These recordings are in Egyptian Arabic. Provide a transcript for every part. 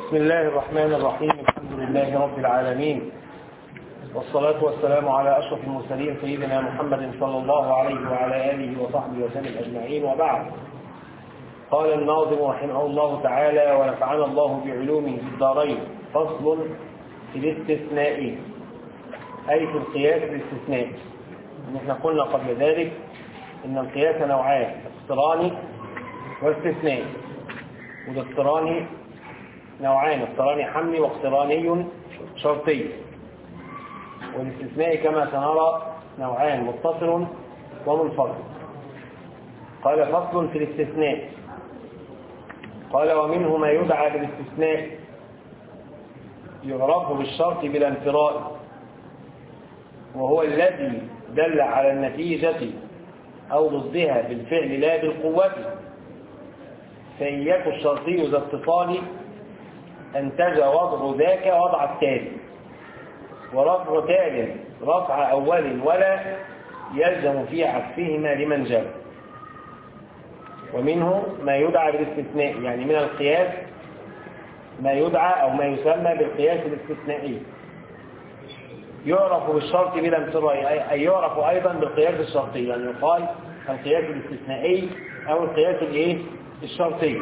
بسم الله الرحمن الرحيم الحمد لله رب العالمين والصلاة والسلام على أشرف المرسلين سيدنا محمد صلى الله عليه وعلى آله وصحبه وسلم أجمعين وبعد قال الناظم رحمه الله تعالى ونفعنا الله بعلومه في الدارين فصل في الاستثناء أي في القياس الاستثنائي نحن قلنا قبل ذلك إن القياس نوعان اقتراني واستثنائي والاقتراني نوعان اقتراني حملي واقتراني شرطي والاستثناء كما سنرى نوعان متصل ومنفصل قال فصل في الاستثناء قال ومنه ما يدعى بالاستثناء يعرف بالشرط بلا انفراء وهو الذي دل على النتيجة أو ضدها بالفعل لا بالقوة فإن يكن الشرطي ذا اتصال أنتج وضع ذاك وضع التالي ورفع تال رفع أول ولا يلزم في عكسهما لمن جاء ومنه ما يدعى بالاستثناء يعني من القياس ما يدعى أو ما يسمى بالقياس الاستثنائي يعرف بالشرط بلا انفراء أي يعرف أيضا بالقياس الشرطي يعني يقال القياس الاستثنائي أو القياس الايه الشرطي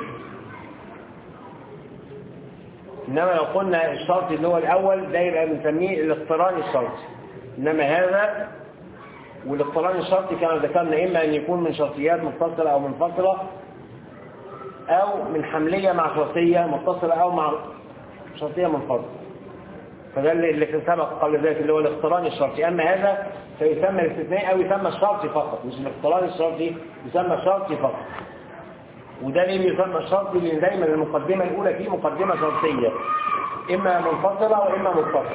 إنما لو قلنا الشرط اللي هو الأول ده يبقى بنسميه الاقتران الشرطي إنما هذا والاقتران الشرطي كما ذكرنا إما أن يكون من شرطيات متصلة أو منفصلة أو من حملية مع شرطية متصلة أو مع شرطية منفصلة فده اللي في سبق قبل ذلك اللي هو الاقتران الشرطي أما هذا فيسمى الاستثناء أو يسمى الشرطي فقط مش الاقتران الشرطي يسمى الشرطي فقط وده ليه بيسمى الشرطي لأن دايما المقدمة الأولى فيه مقدمة شرطية إما منفصلة وإما متصلة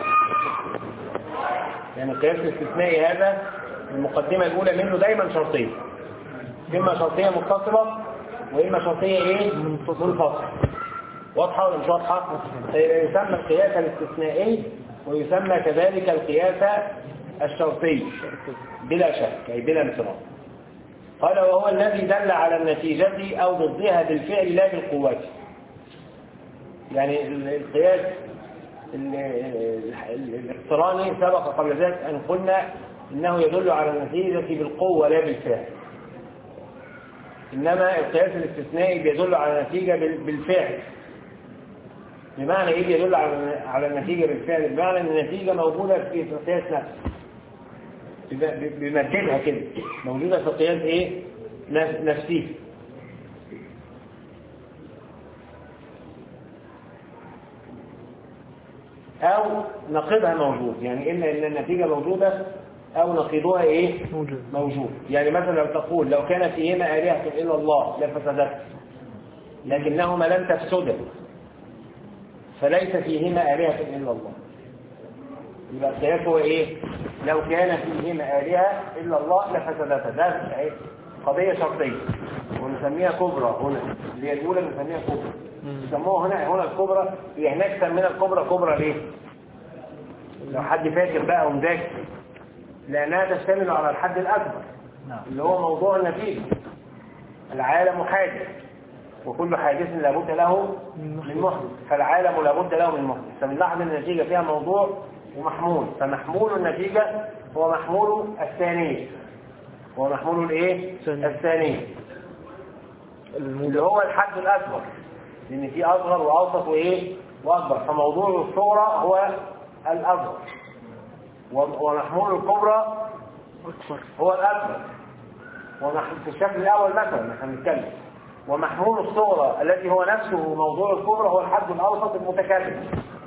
يعني القياس الاستثنائي هذا المقدمة الأولى منه دايما شرطية إما شرطية متصلة وإما شرطية إيه؟ منفصلة واضحة ولا مش واضحة؟ يسمى القياس الاستثنائي ويسمى كذلك القياس الشرطي بلا شك أي بلا انفراد قال وهو الذي دل على النتيجة أو ضدها بالفعل لا بالقوة يعني القياس الاقتراني سبق قبل ذلك أن قلنا إنه يدل على النتيجة بالقوة لا بالفعل إنما القياس الاستثنائي بيدل على النتيجة بالفعل بمعنى إيه بيدل على النتيجة بالفعل بمعنى أن النتيجة موجودة في القياس نفسه بمددها كده موجودة في القياس ايه نفسي او نقيضها موجود يعني اما ان النتيجة موجودة او نقيضها ايه موجود, موجود. يعني مثلا لو تقول لو كان فيهما آلهة الا الله لفسدت لكنهما لم تفسدا فليس فيهما آلهة الا الله يبقى القياس هو ايه لو كان فيهما آلهة إلا الله لفسدتا ده ايه قضية شرطية ونسميها كبرى هنا اللي هي الأولى بنسميها كبرى يسموها هنا هنا الكبرى هي هناك سمينا الكبرى كبرى ليه لو حد فاكر بقى ومذاكر لأنها تشتمل على الحد الأكبر اللي هو موضوع النتيجة العالم حادث وكل حادث لابد له من محدث فالعالم لابد له من محدث فبنلاحظ ان النتيجة فيها موضوع ومحمول فمحمول النتيجة هو محمول الثانية هو محمول الايه الثانية اللي هو الحد الأكبر لأن في أصغر وأوسط وإيه وأكبر فموضوع الصورة هو الأكبر ومحمول الكبرى هو الأكبر في الشكل الأول مثلا نحن بنتكلم ومحمول الصورة الذي هو نفسه موضوع الكبرى هو الحد الأوسط المتكلم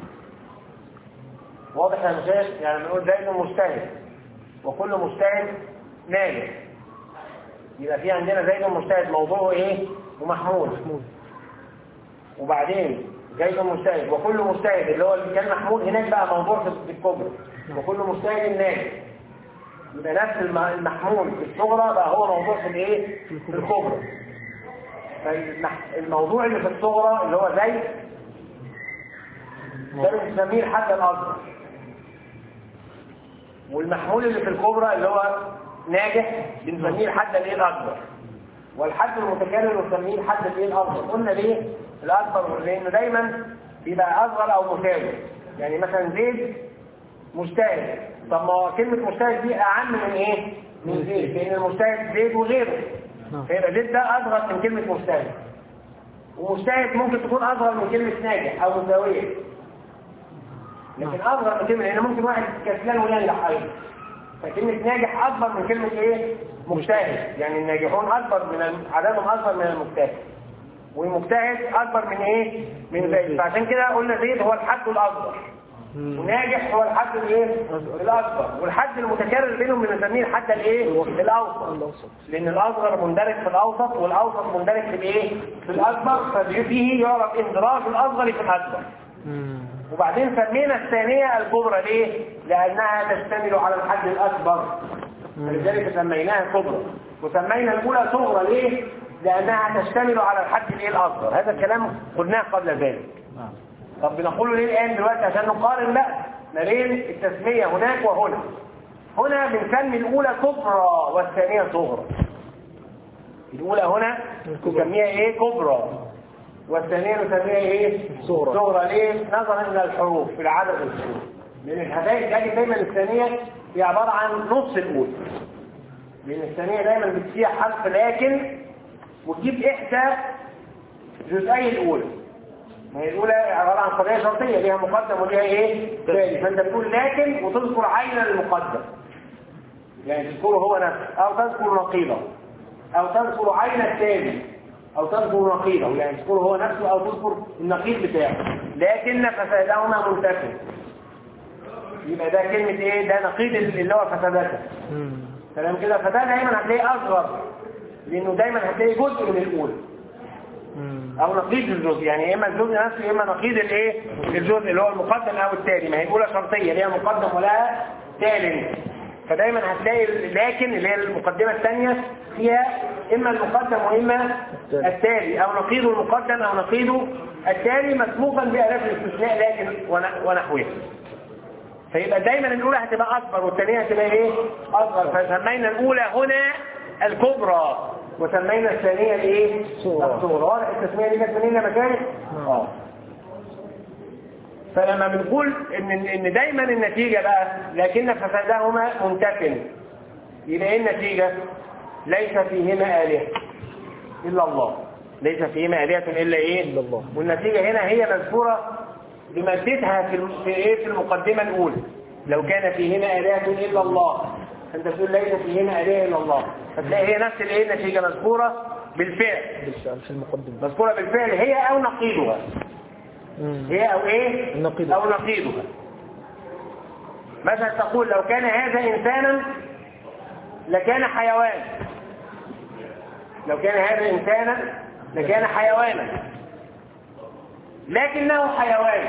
واضح يا مشايخ يعني بنقول زيد مجتهد وكل مجتهد ناجح يبقى في عندنا زيد مجتهد موضوعه ايه ومحمول وبعدين زيد مجتهد وكل مجتهد اللي هو اللي كان محمول هناك بقى موضوع في الكبرى وكل مجتهد ناجح يبقى نفس المحمول في الصغرى بقى هو موضوع في الايه في الكبرى فالموضوع اللي في الصغرى اللي هو زيد ده بنسميه الحد الاصغر والمحمول اللي في الكبرى اللي هو ناجح بنسميه الحد الايه الاكبر والحد المتكرر بنسميه الحد الايه الاكبر قلنا ليه الاكبر لانه دايما يبقى اصغر او مساوي يعني مثلا زيد مجتهد طب ما كلمة مجتهد دي اعم من ايه من زيد لان المجتهد زيد وغيره نعم. فيبقى زيد ده اصغر من كلمة مجتهد ومجتهد ممكن تكون اصغر من كلمة ناجح او مساوية لكن اصغر من كلمة لان ممكن واحد كسلان وينجح ايضا فكلمة ناجح اكبر من كلمة ايه مجتهد يعني الناجحون اكبر من الم- عددهم اكبر من المجتهد والمجتهد اكبر من ايه من زيد فعشان كده قلنا زيد هو الحد الاكبر مم. وناجح هو الحد الايه أكبر. الاكبر والحد المتكرر بينهم بنسميه الحد الايه الاوسط الأوسط لان الاصغر مندرج في الاوسط والاوسط مندرج في الايه في الاكبر ففيه يعرف اندراج الاصغر في الاكبر مم. وبعدين سمينا الثانية الكبرى ليه؟ لأنها تشتمل على الحد الأكبر فلذلك سميناها كبرى وسمينا الأولى صغرى ليه؟ لأنها تشتمل على الحد الإيه الأصغر هذا الكلام قلناه قبل ذلك نعم طب بنقوله ليه الآن دلوقتي عشان نقارن لا ما بين التسمية هناك وهنا هنا بنسمي الأولى كبرى والثانية صغرى الأولى هنا الكبرى. نسميها إيه كبرى والثانية نسميها إيه صغرى. صغرى ليه نظرا إلى الحروف في العدد الحروف لأن الحبايب تلاقي دايما الثانية هي عبارة عن نص الأولى لأن الثانية دايما بتفيها حرف لكن وتجيب إحدى جزئي الأولى ما هي الأولى عبارة عن قضية شرطية ليها مقدم وليها إيه؟ ثاني فأنت بتقول لكن وتذكر عين المقدم يعني تذكره هو نفسه أو تذكر نقيضه أو تذكر عين الثاني أو تذكر نقيضه يعني تذكره هو نفسه أو تذكر النقيض بتاعه لكن فسادهما منتفع يبقى ده كلمة إيه؟ ده نقيض اللي هو فسادته مم. تمام كده فده دايما هتلاقيه أصغر لأنه دايما هتلاقيه جزء من الأولى مم. او نقيض الجزء يعني اما الجزء نفسه اما نقيض الايه الجزء اللي هو المقدم او التالي ما هي الاولى شرطيه ليها مقدم ولها تال فدايما هتلاقي لكن اللي هي المقدمه الثانيه فيها اما المقدم واما التالي. التالي او نقيض المقدم او نقيض التالي مسبوقا بألاف الاستثناء لكن ون- ونحوها فيبقى دايما الاولى هتبقى اكبر والثانيه هتبقى ايه اصغر فسمينا الاولى هنا الكبرى وسمينا الثانيه الايه صغرى. الصغرى واضح التسميه دي كانت منين مكان نعم. اه فلما بنقول ان ان دايما النتيجه بقى لكن فسادهما منتفن يبقى ايه النتيجه ليس فيهما الهه الا الله ليس فيهما الهه الا ايه إلا الله. والنتيجه هنا هي مذكوره بمادتها في الم- في ايه في المقدمه الاولى لو كان فيهما الهه الا الله انت تقول ليس فيهما اله الا الله فتلاقي هي نفس الايه النتيجه مذكوره بالفعل بالفعل في المقدمة مذكوره بالفعل هي او نقيضها مم. هي او ايه النقيض. او نقيضها مثلا تقول لو كان هذا انسانا لكان حيوان لو كان هذا انسانا لكان حيوانا لكنه حيوان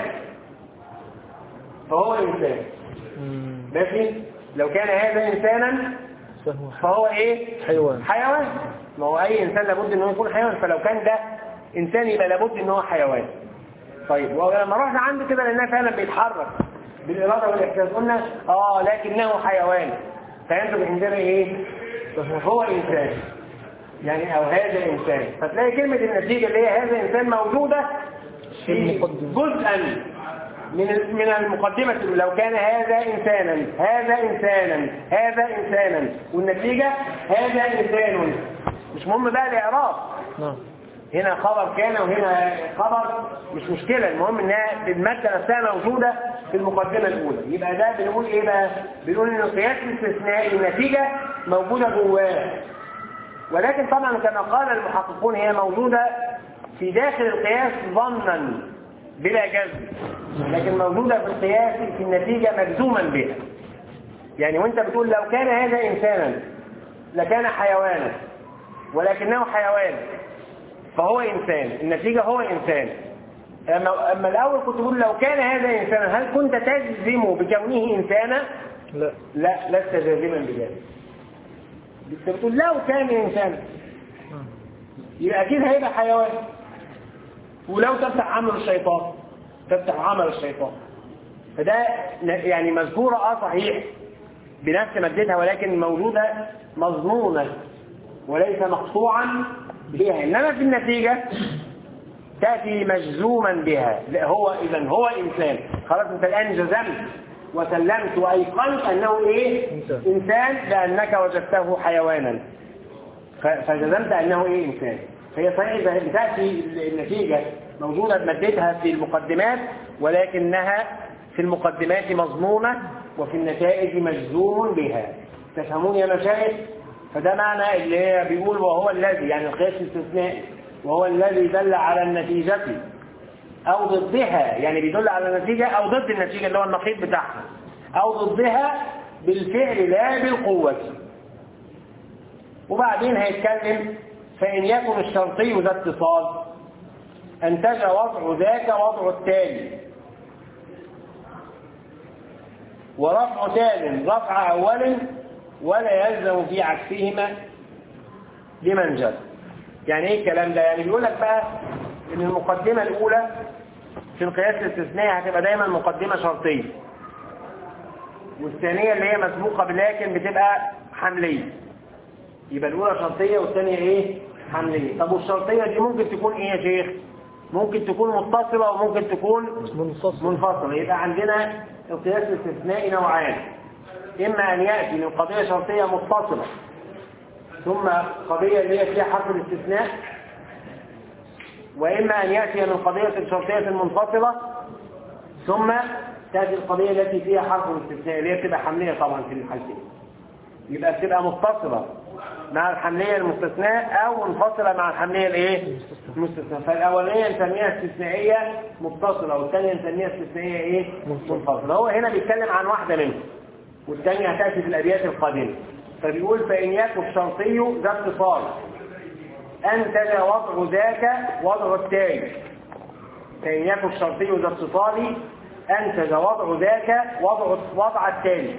فهو انسان مم. ماشي لو كان هذا انسانا فهو فهو ايه حيوان حيوان ما هو اي انسان لابد ان هو يكون حيوان فلو كان ده انسان يبقى لابد ان هو حيوان طيب ولما رحنا عنده كده لانها فعلا بيتحرك بالاراده والاحساس قلنا اه لكنه حيوان فينتج عندنا ايه فهو هو انسان يعني او هذا انسان فتلاقي كلمه النتيجه اللي هي هذا انسان موجوده في المقدمة. جزءا من ال- من المقدمة لو كان هذا إنسانا هذا إنسانا هذا إنسانا والنتيجة هذا إنسان مش مهم بقى الإعراب نعم هنا خبر كان وهنا خبر مش مشكلة المهم انها المادة نفسها موجودة في المقدمة الأولى يبقى ده بنقول ايه بقى بنقول ان قياس الاستثناء النتيجة موجودة جواه ولكن طبعا كما قال المحققون هي موجودة في داخل القياس ظنا بلا جزم لكن موجودة في القياس في النتيجة مجزوما بها يعني وانت بتقول لو كان هذا إنسانا لكان حيوانا ولكنه حيوان فهو إنسان النتيجة هو إنسان أما, أما الأول كنت بقول لو كان هذا إنسانا هل كنت تجزم بكونه إنسانا لا لا لست جازما بذلك انت بتقول لو كان إنسانا نعم. يبقى أكيد هيبقى حيوان ولو تفتح عمل الشيطان تفتح عمل الشيطان فده ن- يعني مذكورة اه صحيح بنفس مادتها ولكن موجودة مظنونة وليس مقطوعا بها إنما في النتيجة تأتي مجزوما بها لا هو إذا هو إنسان خلاص أنت الآن جزمت وسلمت وأيقنت أنه إيه إنسان. إنسان لأنك وجدته حيوانا ف- فجزمت أنه إيه إنسان هي صحيح إذا بتأتي النتيجة موجودة بمادتها في المقدمات ولكنها في المقدمات مضمونة وفي النتائج مجزوم بها تفهمون يا مشايخ فده معنى اللي هي بيقول وهو الذي يعني القياس الاستثنائي وهو الذي دل على النتيجة أو ضدها يعني بيدل على النتيجة أو ضد النتيجة اللي هو النقيض بتاعها أو ضدها بالفعل لا بالقوة وبعدين هيتكلم فإن يكن الشرطي ذا اتصال أنتج وضع ذاك وضع التالي ورفع تال رفع أول ولا يلزم في عكسهما لمن جد يعني ايه الكلام ده يعني بيقول لك بقى ان المقدمة الاولى في القياس الاستثنائي هتبقى دايما مقدمة شرطية والثانية اللي هي مسبوقة بلكن بتبقى حملية يبقى الاولى شرطية والثانية ايه حملية طب والشرطية دي ممكن تكون ايه يا شيخ ممكن تكون متصلة وممكن تكون منفصل منفصلة يبقى عندنا القياس الاستثنائي نوعان إما أن يأتي من قضية شرطية متصلة ثم قضية اللي هي فيها حرف الاستثناء وإما أن يأتي من قضية شرطية منفصلة ثم تأتي القضية التي فيها حرف الاستثناء اللي هي بتبقى حملية طبعا في الحالتين يبقى بتبقى متصلة مع الحملية المستثناء أو منفصلة مع الحملية الإيه؟ المستثناء فالأولية نسميها استثنائية متصلة والثانية نسميها استثنائية إيه؟ منفصلة هو هنا بيتكلم عن واحدة منهم والثانية هتأتي في الأبيات القادمة فبيقول فإن يكن الشرطي ذا اتصال أنتج وضع ذاك وضع التالي فإن يكن الشرطي ذا اتصال أنتج وضع ذاك وضع وضع التالي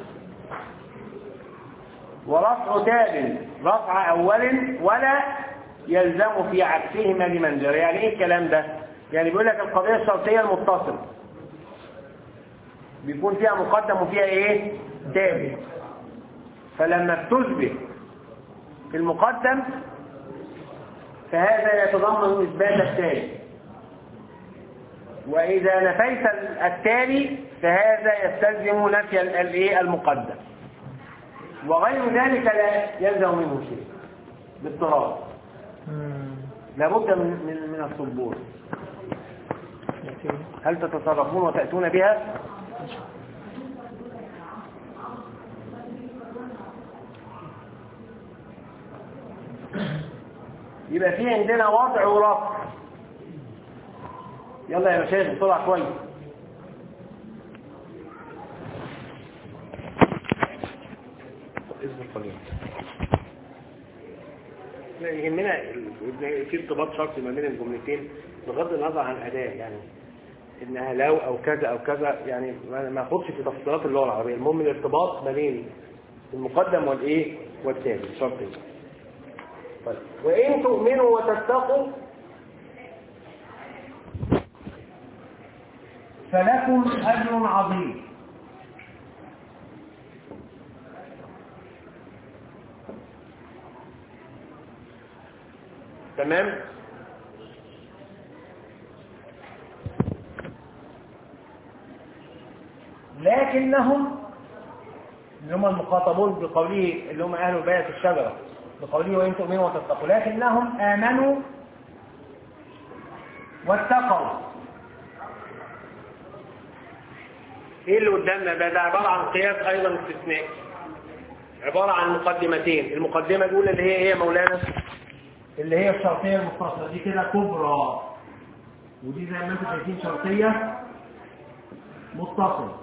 ورفع تاب رفع أول ولا يلزم في عكسهما لمن جرى يعني ايه الكلام ده يعني بيقول لك القضية الشرطية المتصلة بيكون فيها مقدم وفيها ايه تابع فلما بتثبت المقدم فهذا يتضمن إثبات التالي وإذا نفيت التالي فهذا يستلزم نفي ال- الايه المقدم وغير ذلك لا يلزم منه شيء باضطرار مم. لابد من من من الصبور يأتي. هل تتصرفون وتأتون بها يبقى في عندنا وضع ورفع يلا يا مشايخ بسرعة شوية إذن القليل لا، يهمنا ال- في ارتباط شرطي ما بين الجملتين بغض النظر عن الأداة يعني إنها لو أو كذا أو كذا يعني ما ما أخدش في تفصيلات اللغة العربية المهم الارتباط ما بين المقدم والإيه والتالي شرطي طيب وإن تؤمنوا وتتقوا فلكم أجر عظيم تمام لكنهم اللي هم المخاطبون بقوله اللي هم أهل بيت الشجرة بقوله وإن تؤمنوا وتتقوا لكنهم آمنوا واتقوا ايه اللي قدامنا ده ده عبارة عن قياس ايضا استثنائي عبارة عن مقدمتين المقدمة الأولى اللي هي ايه يا مولانا اللي هي الشرطية المتصلة دي كده كبرى ودي زي ما انتم شايفين شرطية متصلة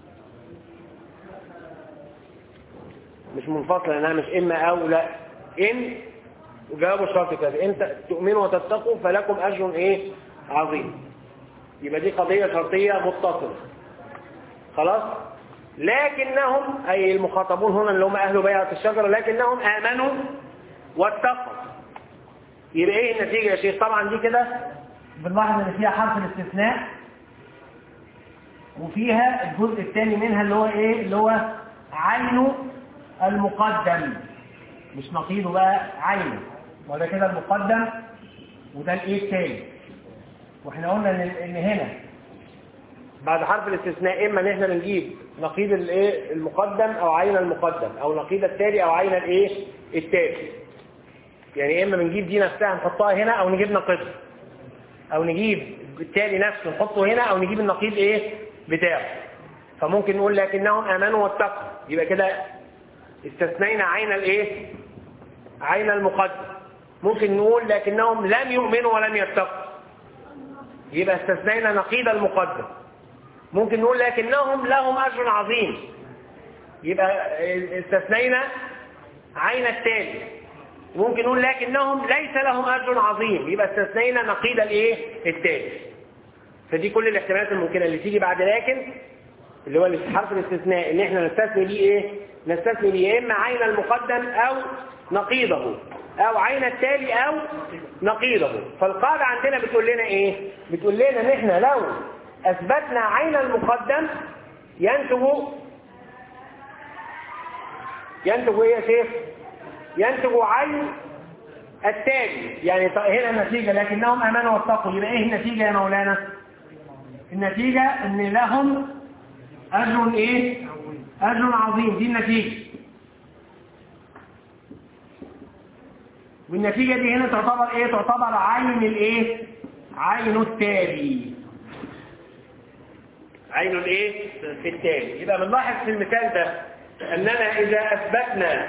مش منفصلة انها مش اما او لا ان وجواب الشرط كذا انت تؤمنوا وتتقوا فلكم اجر ايه عظيم يبقى دي قضية شرطية متصلة خلاص لكنهم اي المخاطبون هنا اللي هم اهل بيعة الشجرة لكنهم امنوا واتقوا يبقى ايه النتيجة يا شيخ طبعا دي كده بنلاحظ ان فيها حرف الاستثناء وفيها الجزء الثاني منها اللي هو ايه اللي هو عين المقدم مش نقيضه بقى عين وده كده المقدم وده الايه الثاني واحنا قلنا ان ان هنا بعد حرف الاستثناء اما ان احنا بنجيب نقيض الايه المقدم او عين المقدم او نقيض التالي او عين الايه التالي يعني اما بنجيب دي نفسها نحطها هنا او نجيب نقيضها او نجيب التالي نفسه نحطه هنا او نجيب النقيض ايه بتاعه فممكن نقول لكنهم امنوا واتقوا يبقى كده استثنينا عين الايه عين المقدم ممكن نقول لكنهم لم يؤمنوا ولم يتقوا يبقى استثنينا نقيض المقدم ممكن نقول لكنهم لهم اجر عظيم يبقى استثنينا عين التالي ممكن نقول لكنهم ليس لهم اجر عظيم يبقى استثنينا نقيض الايه التالي فدي كل الاحتمالات الممكنه اللي تيجي بعد لكن اللي هو حرف الاستثناء ان احنا نستثني بيه ايه نستثني بيه يا اما عين المقدم او نقيضه او عين التالي او نقيضه فالقاعده عندنا بتقول لنا ايه بتقول لنا ان احنا لو اثبتنا عين المقدم ينتج ينتج ايه يا شيخ ينتج عين التالي يعني هنا النتيجة لكنهم امنوا واتقوا يبقى ايه النتيجة يا مولانا النتيجة ان لهم اجر ايه اجر عظيم دي النتيجة والنتيجة دي هنا تعتبر ايه تعتبر عين الايه عين التالي عين الايه التالي يبقى بنلاحظ في المثال ده اننا اذا اثبتنا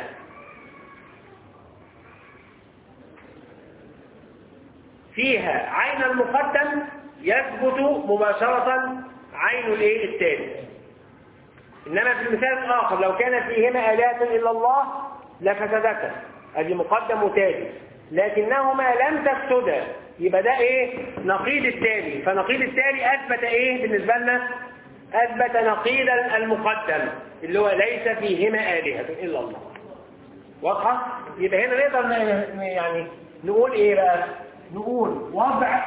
فيها عين المقدم يثبت مباشرة عين الايه التالي انما في المثال الاخر لو كان فيهما الهة الا الله لفسدتا ادي مقدم وتالي لكنهما لم تفسدا يبقى ده ايه نقيض التالي فنقيض التالي اثبت ايه بالنسبة لنا اثبت نقيض المقدم اللي هو ليس فيهما آلهة الا الله واضحة يبقى هنا نقدر ن- يعني نقول ايه بقى نقول وضع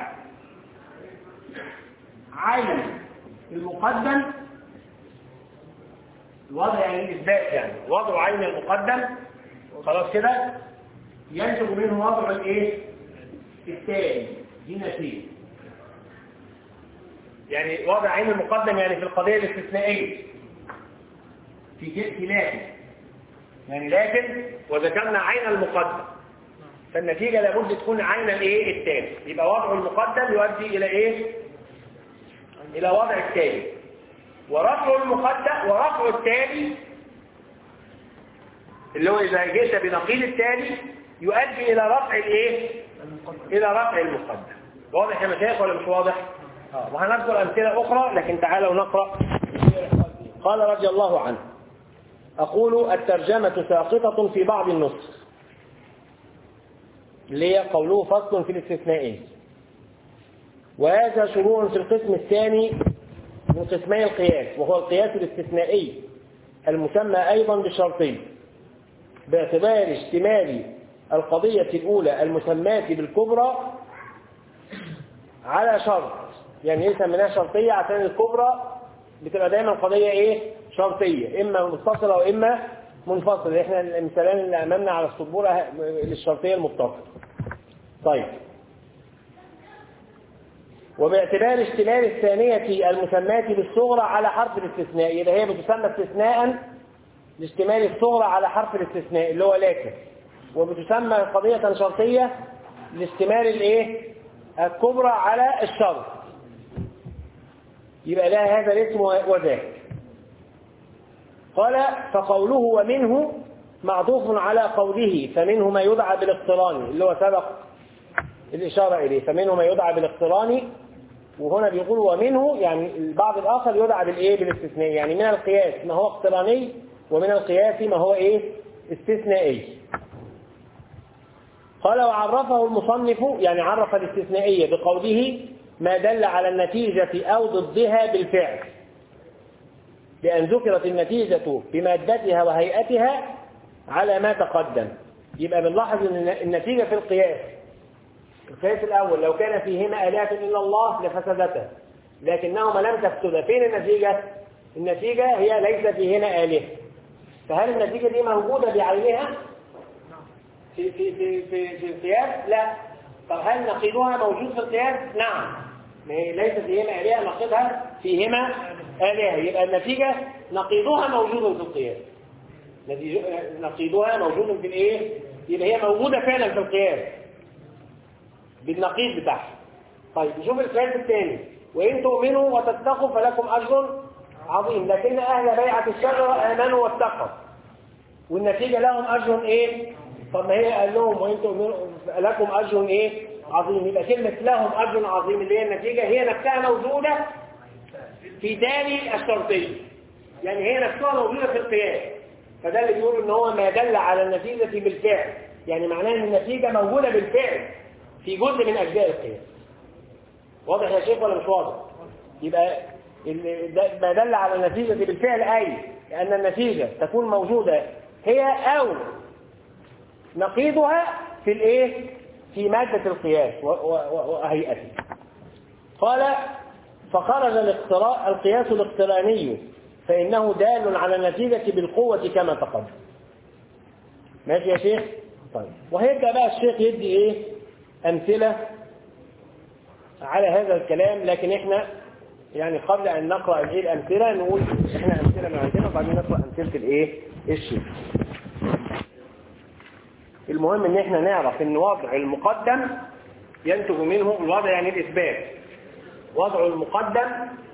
عين المقدم الوضع يعني الاثبات يعني وضع عين المقدم خلاص كده ينتج منه وضع الايه الثاني دي نتيجه يعني وضع عين المقدم يعني في القضيه الاستثنائيه في ك- في لكن يعني لكن وذكرنا عين المقدم فالنتيجه لابد تكون عين الايه الثاني يبقى وضع المقدم يؤدي الى ايه الى وضع الثاني ورفع المقدم ورفع التالي اللي هو إذا جئت بنقيض التالي يؤدي إلى رفع الإيه؟ إلى رفع المقدم واضح يا مشايخ ولا مش واضح؟ آه. وهنذكر أمثلة أخرى لكن تعالوا نقرأ قال رضي الله عنه أقول الترجمة ساقطة في بعض النسخ اللي هي قوله فصل في الاستثناء وهذا شروع في القسم الثاني من قسمي القياس وهو القياس الاستثنائي المسمى أيضا بالشرطي باعتبار اشتمال القضية الأولى المسماة بالكبرى على شرط يعني ايه سميناها شرطية عشان الكبرى بتبقى دايما قضية ايه شرطية اما متصلة واما منفصلة احنا المثالين اللي امامنا على السبورة للشرطية المتصلة طيب وباعتبار اشتمال الثانية المسماة بالصغرى على حرف الاستثناء يبقى هي بتسمى استثناء لاشتمال الصغرى على حرف الاستثناء اللي هو لكن وبتسمى قضية شرطية لاشتمال الايه الكبرى على الشرط يبقى لها هذا الاسم وذاك قال فقوله ومنه معطوف على قوله فمنه ما يدعى بالاقتران اللي هو سبق الإشارة إليه فمنه ما يدعى بالاقتران وهنا بيقول ومنه يعني البعض الآخر يدعى بالإيه بالاستثناء يعني من القياس ما هو اقتراني ومن القياس ما هو إيه استثنائي قال وعرفه المصنف يعني عرف الاستثنائية بقوله ما دل على النتيجة أو ضدها بالفعل لأن ذكرت النتيجة بمادتها وهيئتها على ما تقدم يبقى بنلاحظ أن النتيجة في القياس القياس الأول لو كان فيهما آلهة إلا الله لفسدتا لكنهما لم تفسدا فين النتيجة؟ النتيجة هي ليس فيهما آلهة فهل النتيجة دي موجودة بعينها؟ في في في في, في القياس؟ لا طب هل نقيضها موجود في القياس؟ نعم ما هي ليس فيهما آلهة نقيضها فيهما آلهة يبقى النتيجة نقيضها موجود في القياس نتيجة- نقيضها موجود في الايه يبقى هي موجودة فعلا في القياس بالنقيض بتاعها طيب نشوف القياس الثاني وإن تؤمنوا وتتقوا فلكم أجر عظيم لكن أهل بيعة الشجرة آمنوا واتقوا والنتيجة لهم أجر إيه طب ما هي قال لهم وإن تؤمنوا لكم أجر إيه عظيم يبقى كلمة لهم أجر عظيم اللي هي النتيجة هي نفسها موجودة في تاني الشرطية يعني هي نفسها موجودة في القياس فده اللي بيقول ان هو ما دل على النتيجة بالفعل يعني معناه ان النتيجة موجودة بالفعل في جزء من أجزاء القياس واضح يا شيخ ولا مش واضح يبقى ال- ده- ما دل على النتيجة بالفعل أي أن النتيجة تكون موجودة هي أو نقيضها في الايه في مادة القياس و- و- و- وهيئته قال فخرج الاقتراء القياس الاقتراني فإنه دال على النتيجة بالقوة كما تقدم ماشي يا شيخ طيب وهيبدأ بقى الشيخ يدي ايه أمثلة على هذا الكلام لكن احنا يعني قبل أن نقرأ الايه الأمثلة نقول احنا أمثلة من عندنا وبعدين نقرأ أمثلة الايه الشيخ المهم ان احنا نعرف ان وضع المقدم ينتج منه الوضع يعني الإثبات وضع المقدم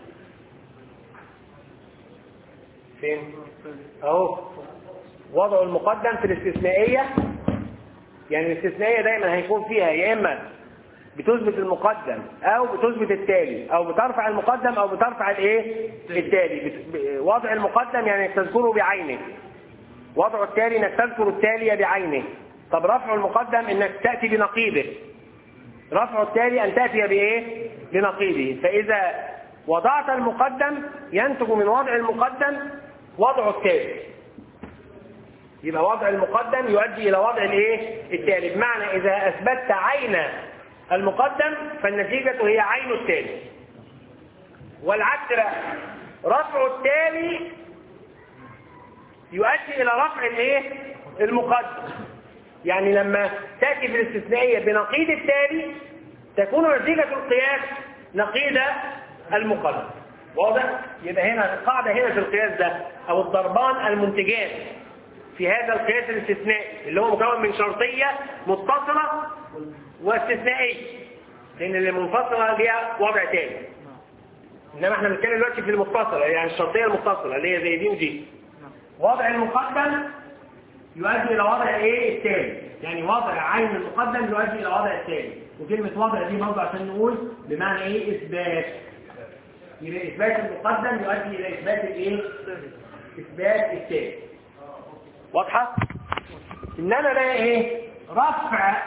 فين اهو وضع المقدم في الاستثنائية يعني الاستثنائية دايما هيكون فيها يا اما بتثبت المقدم او بتثبت التالي او بترفع المقدم او بترفع الايه التالي بت- ب- وضع المقدم يعني تذكره بعينه وضع التالي انك تذكر التالي بعينه طب رفع المقدم انك تأتي بنقيضه رفع التالي ان تأتي بايه بنقيضه فاذا وضعت المقدم ينتج من وضع المقدم وضع التالي يبقى وضع المقدم يؤدي الى وضع الايه التالي بمعنى اذا اثبتت عين المقدم فالنتيجة هي عين التالي والعكس لا رفع التالي يؤدي الى رفع الايه المقدم يعني لما تأتي في الاستثنائية بنقيض التالي تكون نتيجة القياس نقيض المقدم واضح؟ يبقى هنا القاعدة هنا في القياس ده أو الضربان المنتجان في هذا القياس الاستثنائي اللي هو مكون من شرطية متصلة واستثنائية لأن اللي منفصلة ليها وضع تاني إنما احنا بنتكلم دلوقتي في المتصلة يعني الشرطية المتصلة اللي هي زي دي ودي وضع المقدم يؤدي إلى وضع ايه التالي يعني وضع عين المقدم يؤدي إلى وضع التالي وكلمة وضع دي برضه عشان نقول بمعنى ايه إثبات يبقى إثبات المقدم يؤدي إلى إثبات الايه إثبات التالي واضحة؟ إنما بقى ايه رفع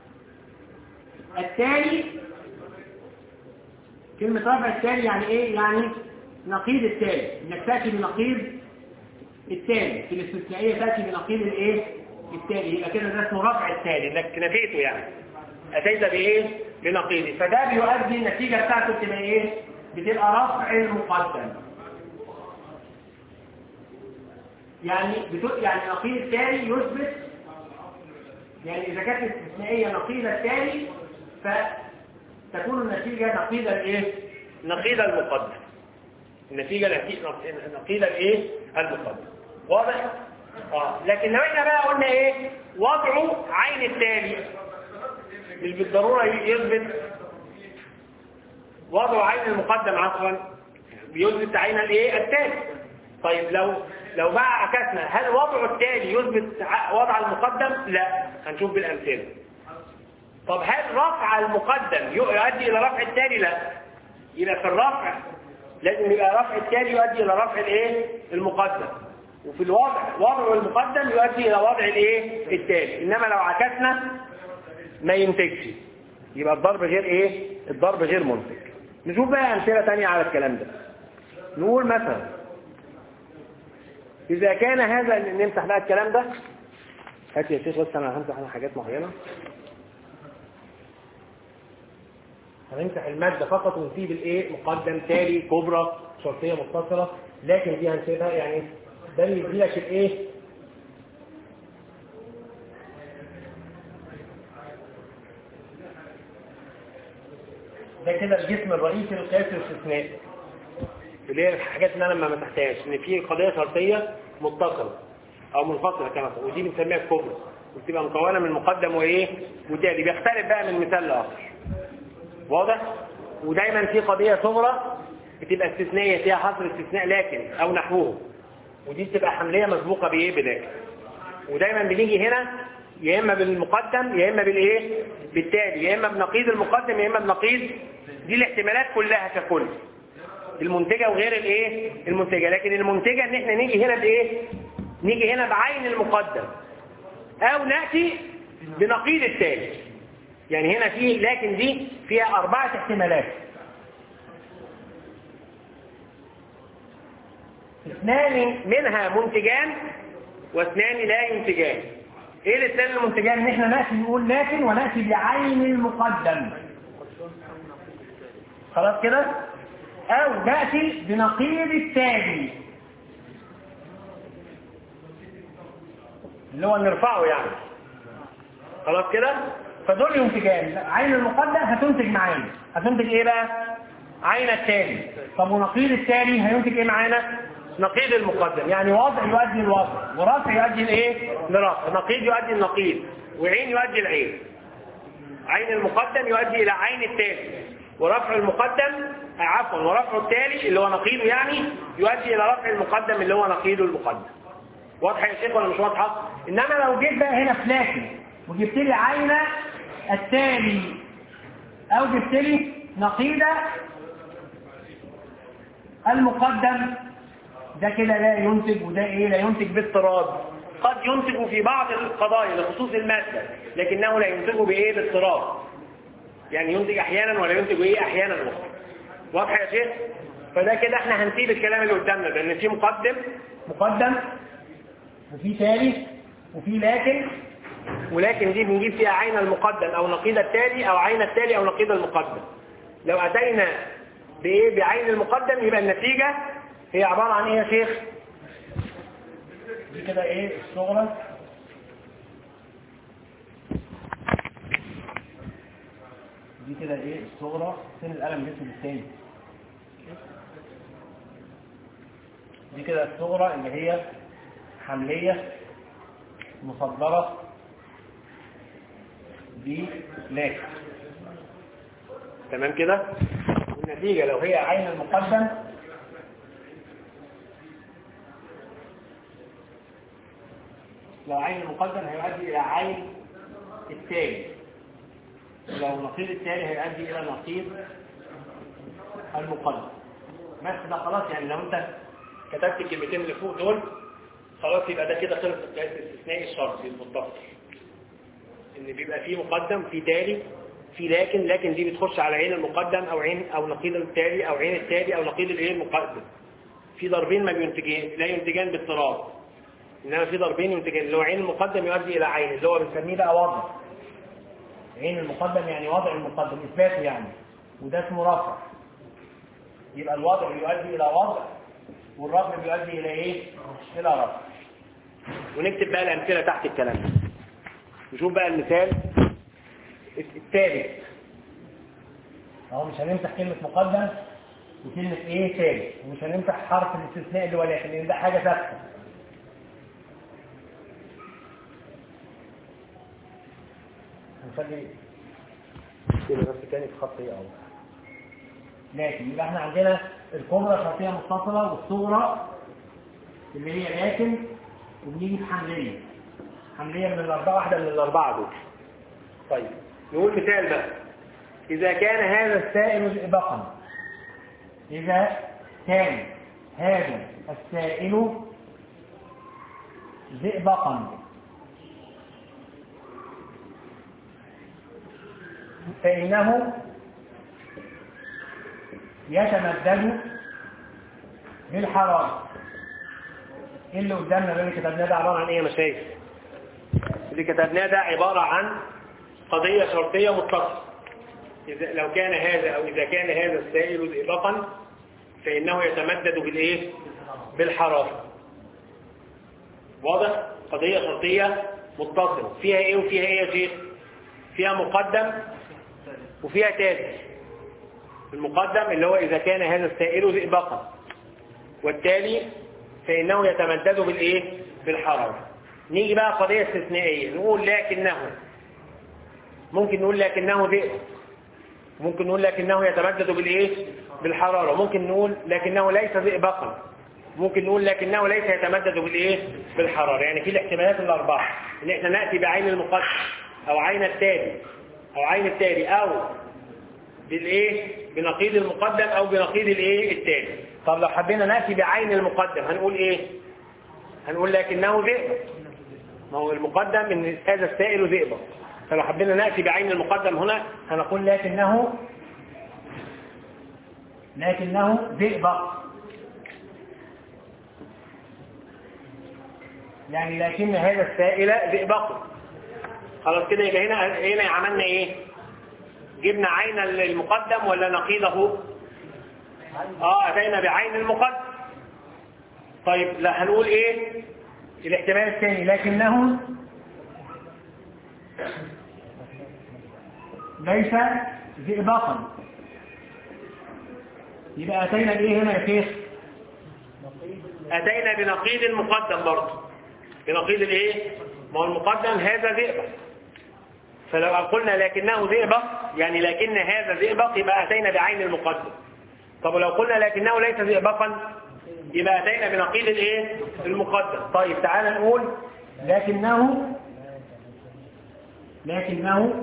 التالي كلمة رفع التالي يعني ايه يعني نقيض التالي انك تأتي بنقيض التالي في الاستثنائية تأتي بنقيض الايه التالي يبقى كده ده اسمه رفع التالي انك نفيته يعني اتيت بايه بنقيضه فده بيؤدي النتيجة بتاعته بتبقى ايه بتبقى رفع المقدم يعني بتو... يعني نقيض التالي يثبت يعني اذا كانت الاستثنائية نقيض التالي فتكون النتيجة نقيض الايه نقيض المقدم النتيجة نقيض الايه المقدم واضح اه لكن لو احنا بقى قلنا ايه وضعه عين التالي مش بالضرورة يثبت وضع عين المقدم عفوا بيثبت عين الايه التالي طيب لو لو بقى عكسنا هل وضع التالي يثبت ع- وضع المقدم لا هنشوف بالامثله طب هل رفع المقدم يؤدي الى رفع التالي لا يبقى في الرفع لازم يبقى رفع التالي يؤدي الى رفع الايه المقدم وفي الوضع وضع المقدم يؤدي الى وضع الايه التالي انما لو عكسنا ما ينتجش يبقى الضرب غير ايه الضرب غير منتج نشوف بقى امثله تانية على الكلام ده نقول مثلا اذا كان هذا نمسح بقى الكلام ده هات يا شيخ بس انا همسح انا حاجات معينه هنمسح المادة فقط ونسيب الايه مقدم تالي كبرى شرطية متصلة لكن دي هنسيبها يعني ده اللي يدي لك الايه ده كده الجسم الرئيسي للقياس الاستثنائي اللي هي الحاجات اللي انا ما مسحتهاش ان في قضيه شرطيه متصله او منفصله كمان ودي بنسميها الكبرى وبتبقى مكونه من مقدم وايه وتالي بيختلف بقى من مثال لاخر واضح ودايما في قضيه صغرى بتبقى استثنائيه فيها حصر استثناء لكن او نحوه ودي بتبقى حمليه مسبوقه بايه بلكن ودايما بنيجي هنا يا اما بالمقدم يا اما بالايه بالتالي يا اما بنقيض المقدم يا اما بنقيض دي الاحتمالات كلها ككل المنتجة وغير الايه المنتجة لكن المنتجة ان احنا نيجي هنا بايه نيجي هنا بعين المقدم او نأتي بنقيض التالي يعني هنا في لكن دي فيها اربعة احتمالات اثنان منها منتجان واثنان لا ينتجان ايه الاثنان المنتجان ان احنا نأتي نقول لكن ونأتي بعين المقدم خلاص كده او نأتي بنقيض التالي اللي هو نرفعه يعني خلاص كده فدول ينتجان عين المقدم هتنتج معانا هتنتج ايه بقى عين التالي طب ونقيض التالي هينتج ايه معانا نقيض المقدم يعني وضع يؤدي الوضع ورفع يؤدي الايه لرفع نقيض يؤدي النقيض وعين يؤدي العين عين المقدم يؤدي الى عين التالي ورفع المقدم عفوا ورفع التالي اللي هو نقيضه يعني يؤدي الى رفع المقدم اللي هو نقيضه المقدم واضحه يا شيخ ولا مش واضحه انما لو جيت بقى هنا في لكن وجبت لي عين التالي او جبت لي نقيض المقدم ده كده لا ينتج وده ايه لا ينتج باضطراد قد ينتج في بعض القضايا لخصوص المادة لكنه لا ينتج بايه باضطراد يعني ينتج احيانا ولا ينتج ايه احيانا اخرى واضح يا شيخ فده كده احنا هنسيب الكلام اللي قدامنا ده ان في مقدم مقدم وفي تالي وفي لكن ولكن دي بنجيب فيها عين المقدم او نقيض التالي او عين التالي او نقيض المقدم لو اتينا بايه بعين المقدم يبقى النتيجة هي عبارة عن ايه يا شيخ دي كده ايه الصغرى دي كده ايه الصغرى فين القلم الاسود التاني دي كده الصغرى اللي هي حملية مصدرة بلاك تمام كده والنتيجة لو هي عين المقدم لو عين المقدم هيؤدي إلى عين التالي لو نقيض التالي هيؤدي إلى نقيض المقدم بس ده خلاص يعني لو انت كتبت الكلمتين اللي فوق دول خلاص يبقى ده كده خلص القياس الاستثنائي الشرطي المتصل ان بيبقى فيه مقدم في تالي في لكن لكن دي بتخش على عين المقدم او عين او نقيض التالي او عين التالي او نقيض الايه المقدم في ضربين ما بينتجين لا ينتجان باضطراب انما في ضربين ينتجان اللي هو عين المقدم يؤدي الى عين اللي هو بنسميه بقى وضع عين المقدم يعني وضع المقدم اثباته يعني وده اسمه رفع يبقى الوضع يؤدي الى وضع والرفع بيؤدي الى ايه الى رفع ونكتب بقى الامثله تحت الكلام ده نشوف بقى المثال الثالث اهو مش هنمسح كلمة مقدم وكلمة ايه ثالث ومش هنمسح حرف الاستثناء اللي هو لكن لان ده حاجة ثابتة هنخلي كده بس تاني في خط ايه اهو لكن يبقى احنا عندنا الكبرى خطية متصلة والصغرى اللي هي لكن وبنيجي في حملية حملية من الأربعة واحدة من الأربعة دول طيب نقول مثال بقى إذا كان هذا السائل زئبقا إذا كان هذا السائل زئبقا فإنه يتمدد بالحرارة ايه اللي قدامنا ده اللي كتبناه ده عبارة عن ايه يا مشايخ اللي كتبناه ده عبارة عن قضية شرطية متصلة إذا لو كان هذا أو إذا كان هذا السائل زئبقا فإنه يتمدد بالإيه؟ بالحرارة واضح؟ قضية شرطية متصلة فيها إيه وفيها إيه يا شيخ؟ فيها مقدم وفيها تالي المقدم اللي هو إذا كان هذا السائل زئبقا والتالي فإنه يتمدد بالإيه؟ بالحرارة نيجي بقى قضية استثنائية نقول لكنه ممكن نقول لكنه ذئب ممكن نقول لكنه يتمدد بالإيه؟ بالحرارة ممكن نقول لكنه ليس زئبقا ممكن نقول لكنه ليس يتمدد بالإيه؟ بالحرارة يعني في الاحتمالات الأربعة إن إحنا نأتي بعين المقدم أو عين التالي أو عين التالي أو بالايه بنقيض المقدم او بنقيض الايه التالي طب لو حبينا ناتي بعين المقدم هنقول ايه هنقول لكنه ذئب ما هو المقدم ان هذا السائل ذئب فلو حبينا ناتي بعين المقدم هنا هنقول لكنه لكنه ذئب يعني لكن هذا السائل ذئبق خلاص كده يبقى هنا هنا عملنا ايه جبنا عين المقدم ولا نقيضه اه اتينا بعين المقدم طيب لا هنقول ايه الاحتمال الثاني لكنه ليس زئبقا يبقى اتينا بايه هنا يا شيخ اتينا بنقيض المقدم برضه بنقيض الايه ما هو المقدم هذا ذئبق فلو قلنا لكنه ذئبق يعني لكن هذا ذئبق يبقى أتينا بعين المقدم طب ولو قلنا لكنه ليس ذئبقا يبقى أتينا بنقيض الايه المقدم طيب تعال نقول لكنه لكنه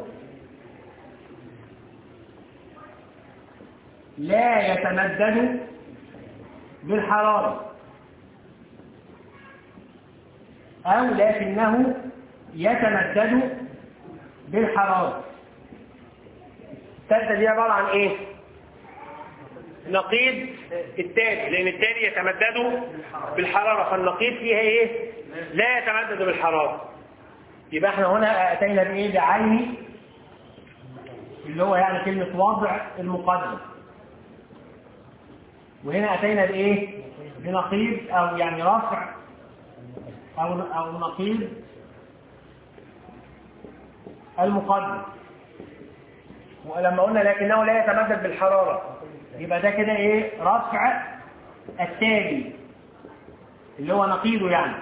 لا يتمدد بالحرارة أو لكنه يتمدد بالحرارة الثالثة دي عبارة عن ايه نقيض التالي لان التالي يتمدد بالحرارة فالنقيض فيها ايه لا يتمدد بالحرارة يبقى احنا هنا اتينا بايه بعين اللي هو يعني كلمة وضع المقدم وهنا اتينا بايه بنقيض او يعني رفع او او نقيض المقدم ولما قلنا لكنه لا يتمدد بالحرارة يبقى ده كده ايه رفع التالي اللي هو نقيضه يعني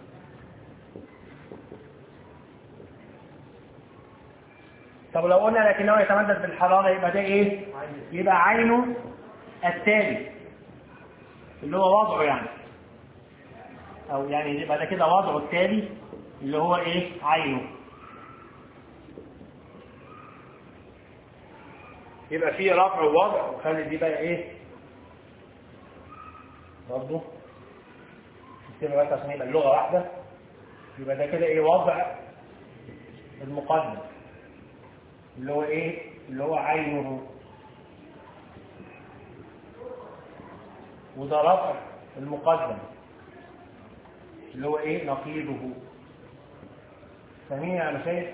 طب لو قلنا لكنه يتمدد بالحرارة يبقى ده ايه يبقى عينه التالي اللي هو وضعه يعني او يعني يبقى ده كده وضعه التالي اللي هو ايه عينه يبقى فيه رفع ووضع وخلي دي بقى ايه برضه نكتبها بس عشان يبقى اللغه واحده يبقى ده كده ايه وضع المقدم اللي هو ايه اللي هو عينه وده رفع المقدم اللي هو ايه نقيضه فاهمين يا مشايخ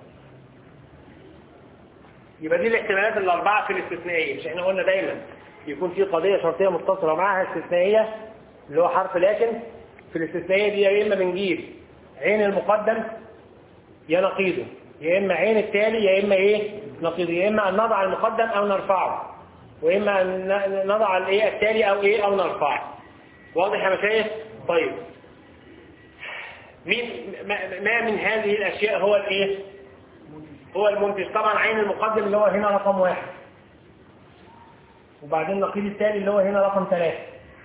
يبقى دي الاحتمالات الأربعة في الاستثنائية مش احنا قلنا دايما يكون في قضية شرطية متصلة معها استثنائية اللي هو حرف لكن في الاستثنائية دي يا إما بنجيب عين المقدم يا نقيضه يا إما عين التالي يا إما إيه نقيضه يا إما أن نضع المقدم أو نرفعه وإما أن نضع الإيه التالي أو إيه أو نرفعه واضح يا مشايخ طيب مين ما من هذه الأشياء هو الإيه هو المنتج طبعا عين المقدم اللي هو هنا رقم واحد وبعدين النقيض التالي اللي هو هنا رقم ثلاثة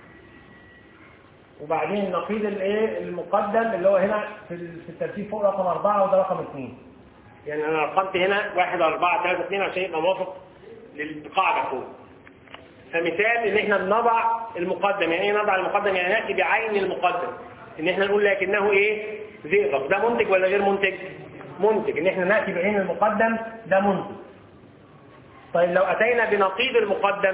وبعدين النقيض الايه المقدم اللي هو هنا في في الترتيب فوق رقم أربعة وده رقم اثنين يعني أنا رقمت هنا واحد أربعة ثلاثة اثنين عشان يبقى موافق للقاعدة فوق فمثال ان احنا بنضع المقدم يعني ايه نضع المقدم يعني ناتي بعين المقدم ان احنا نقول لكنه ايه زئبق ده منتج ولا غير منتج منتج ان احنا ناتي بعين المقدم ده منتج طيب لو اتينا بنقيض المقدم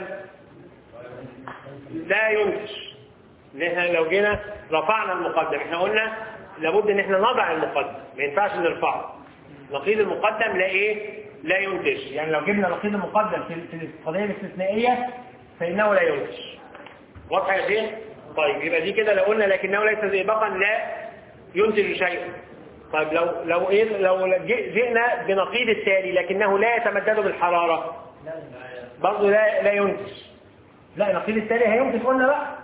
لا ينتج ان احنا لو جينا رفعنا المقدم احنا قلنا لابد ان احنا نضع المقدم ما ينفعش نرفعه نقيض المقدم لا ايه لا ينتج يعني لو جبنا نقيض المقدم في القضيه الاستثنائيه فانه لا ينتج واضح يا شيخ طيب يبقى دي كده لو قلنا لكنه ليس زئبقا لا ينتج شيئا طيب لو لو ايه لو جئنا بنقيض التالي لكنه لا يتمدد بالحرارة برضه لا لا ينتج لا نقيض التالي هينتج قلنا بقى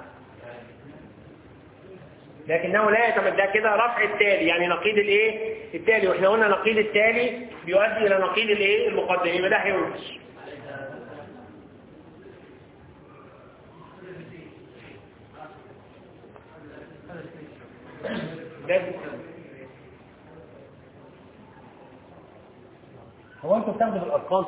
لكنه لا يتمدى كده رفع التالي يعني نقيض الايه التالي واحنا قلنا نقيض التالي بيؤدي الى نقيض الايه المقدم يبقى ده هينتج ده هو انتوا بتاخدوا بالارقام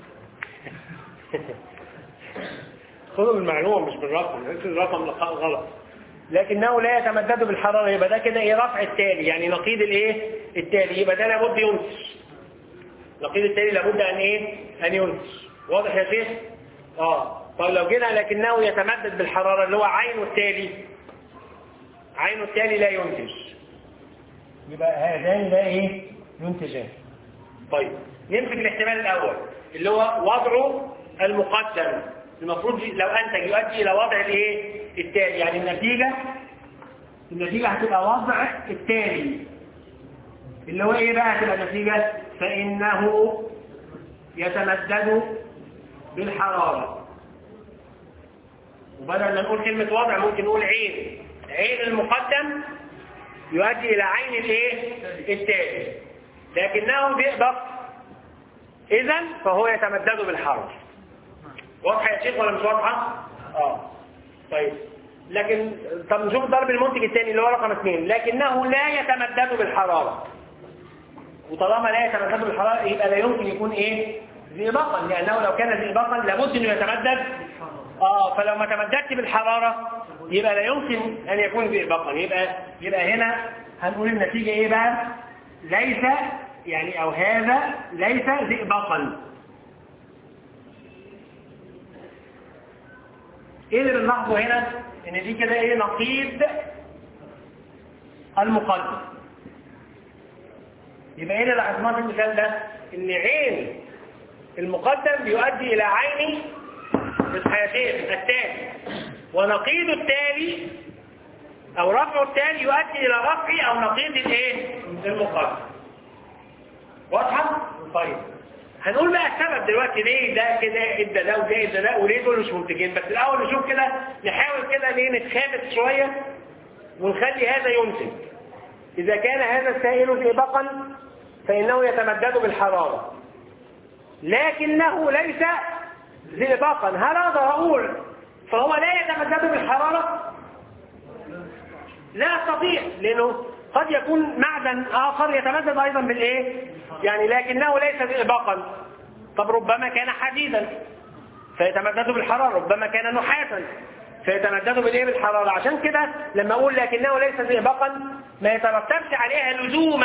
خدوا بالمعلومه مش بالرقم لان الرقم غلط لكنه لا يتمدد بالحراره يبقى ده كده ايه رفع التالي يعني نقيض الايه التالي يبقى ده لابد ينتج نقيض التالي لابد ان ايه ان ينتج واضح يا شيخ اه طيب لو جينا لكنه يتمدد بالحراره اللي هو عين التالي عين التالي لا ينتج يبقى هذان لا ايه ينتجان طيب نمسك الاحتمال الاول اللي هو وضع المقدم المفروض لو انتج يؤدي الى وضع الايه التالي يعني النتيجه النتيجه هتبقى وضع التالي اللي هو ايه بقى هتبقى النتيجه فانه يتمدد بالحراره وبدل ما نقول كلمه وضع ممكن نقول عين عين المقدم يؤدي الى عين الايه التالي لكنه بيقدر اذا فهو يتمدد بالحرف واضحه يا شيخ ولا مش واضحه اه طيب لكن طب نشوف ضرب المنتج الثاني اللي هو رقم اثنين لكنه لا يتمدد بالحراره وطالما لا يتمدد بالحراره يبقى لا يمكن يكون ايه زئبقا لانه لو كان زئبقا لابد انه يتمدد اه فلو ما تمددش بالحراره يبقى لا يمكن ان يكون زئبقا يبقى يبقى هنا هنقول النتيجه ايه بقى ليس يعني او هذا ليس زئبقا ايه اللي بنلاحظه هنا ان دي كده ايه نقيض المقدم يبقى ايه اللي لاحظناه في المثال ده ان عين المقدم بيؤدي الى عين الحياتين التالي ونقيض التالي او رفع التالي يؤدي الى رفع او نقيض الايه المقدم واضحه طيب هنقول بقى السبب دلوقتي ليه ده كده ادى ده وده ادى ده وليه دول مش منتجين بس الاول نشوف كده نحاول كده ليه نتخابط شويه ونخلي هذا ينتج اذا كان هذا السائل زئبقا فانه يتمدد بالحراره لكنه ليس زئبقا هل اقدر اقول فهو لا يتمدد بالحراره لا استطيع لانه قد يكون معدن اخر يتمدد ايضا بالايه يعني لكنه ليس زئبقا طب ربما كان حديدا فيتمدد بالحراره ربما كان نحاسا فيتمدد بالايه بالحراره عشان كده لما اقول لكنه ليس زئبقا ما يترتبش عليها لزوما